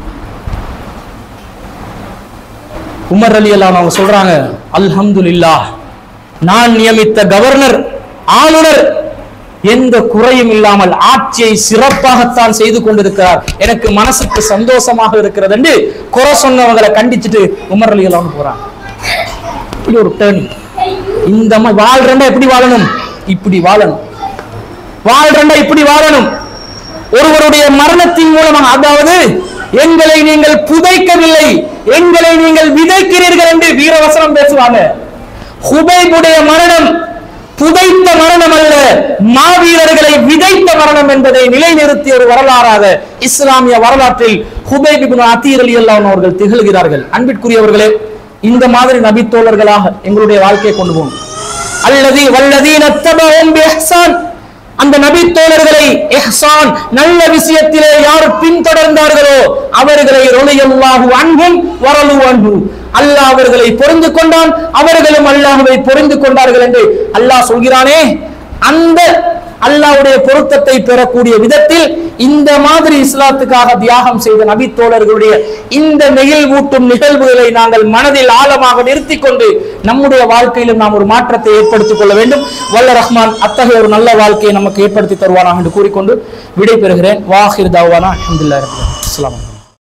உமர் அலி அல்லாஹ் அவங்க சொல்றாங்க அல்ஹம்துலில்லாஹ் நான் நியமித்த கவர்னர் ஆளுநர் எந்த குறையும் இல்லாமல் ஆட்சியை சிறப்பாகத்தான் செய்து கொண்டிருக்கிறார் எனக்கு மனசுக்கு சந்தோஷமாக இருக்கிறது என்று குறை சொன்னவங்களை கண்டிச்சுட்டு உமர் அலி அல்லாஹ் போறாங்க இப்படி ஒரு டேர்னிங் இந்த மாதிரி வாழ்றண்டா எப்படி வாழணும் இப்படி வாழணும் வாழ்றண்டா இப்படி வாழணும் ஒருவருடைய மரணத்தின் மூலமாக அதாவது எங்களை நீங்கள் புதைக்கவில்லை எங்களை நீங்கள் விதைக்கிறீர்கள் என்று வீரவசனம் பேசுவாங்க ஹுபைபுடைய மரணம் புதைத்த மரணம் அல்ல மாவீரர்களை விதைத்த மரணம் என்பதை நிலைநிறுத்திய ஒரு வரலாறாக இஸ்லாமிய வரலாற்றில் ஹுபைப் இப்னு அதீர் ரலியல்லாஹு அன்ஹு அவர்கள் திகழ்கிறார்கள் அன்பிற்குரியவர்களே இந்த மாதிரி நபித்தோழர்களாக எங்களுடைய வாழ்க்கையை கொண்டு போகணும் அல்லதி வல்லதீன தபவும் பிஹ்சான் அந்த நபி தோழர்களை இஹ்சான் நல்ல விஷயத்திலே யார் பின்தொடர்ந்தார்களோ அவர்களை ரொலியல்லாஹு அன்பும் வரலு அன்பு அல்லாஹ் அவர்களை பொருந்து கொண்டான் அவர்களும் அல்லாஹ்வை பொருந்து கொண்டார்கள் என்று அல்லாஹ் சொல்கிறானே அந்த அல்லாஹ்வுடைய பொருத்தத்தை பெறக்கூடிய விதத்தில் இந்த மாதிரி இஸ்லாத்துக்காக தியாகம் செய்த நபி தோழர்களுடைய இந்த நெகிழ்வூட்டும் நிகழ்வுகளை நாங்கள் மனதில் ஆழமாக நிறுத்திக் கொண்டு நம்முடைய வாழ்க்கையிலும் நாம் ஒரு மாற்றத்தை ஏற்படுத்திக் கொள்ள வேண்டும் வல்ல ரஹ்மான் அத்தகைய ஒரு நல்ல வாழ்க்கையை நமக்கு ஏற்படுத்தி தருவானாக என்று கூறிக்கொண்டு விடை பெறுகிறேன் வாஹிர் தாவானா அஹமதுல்லா அஸ்லாம்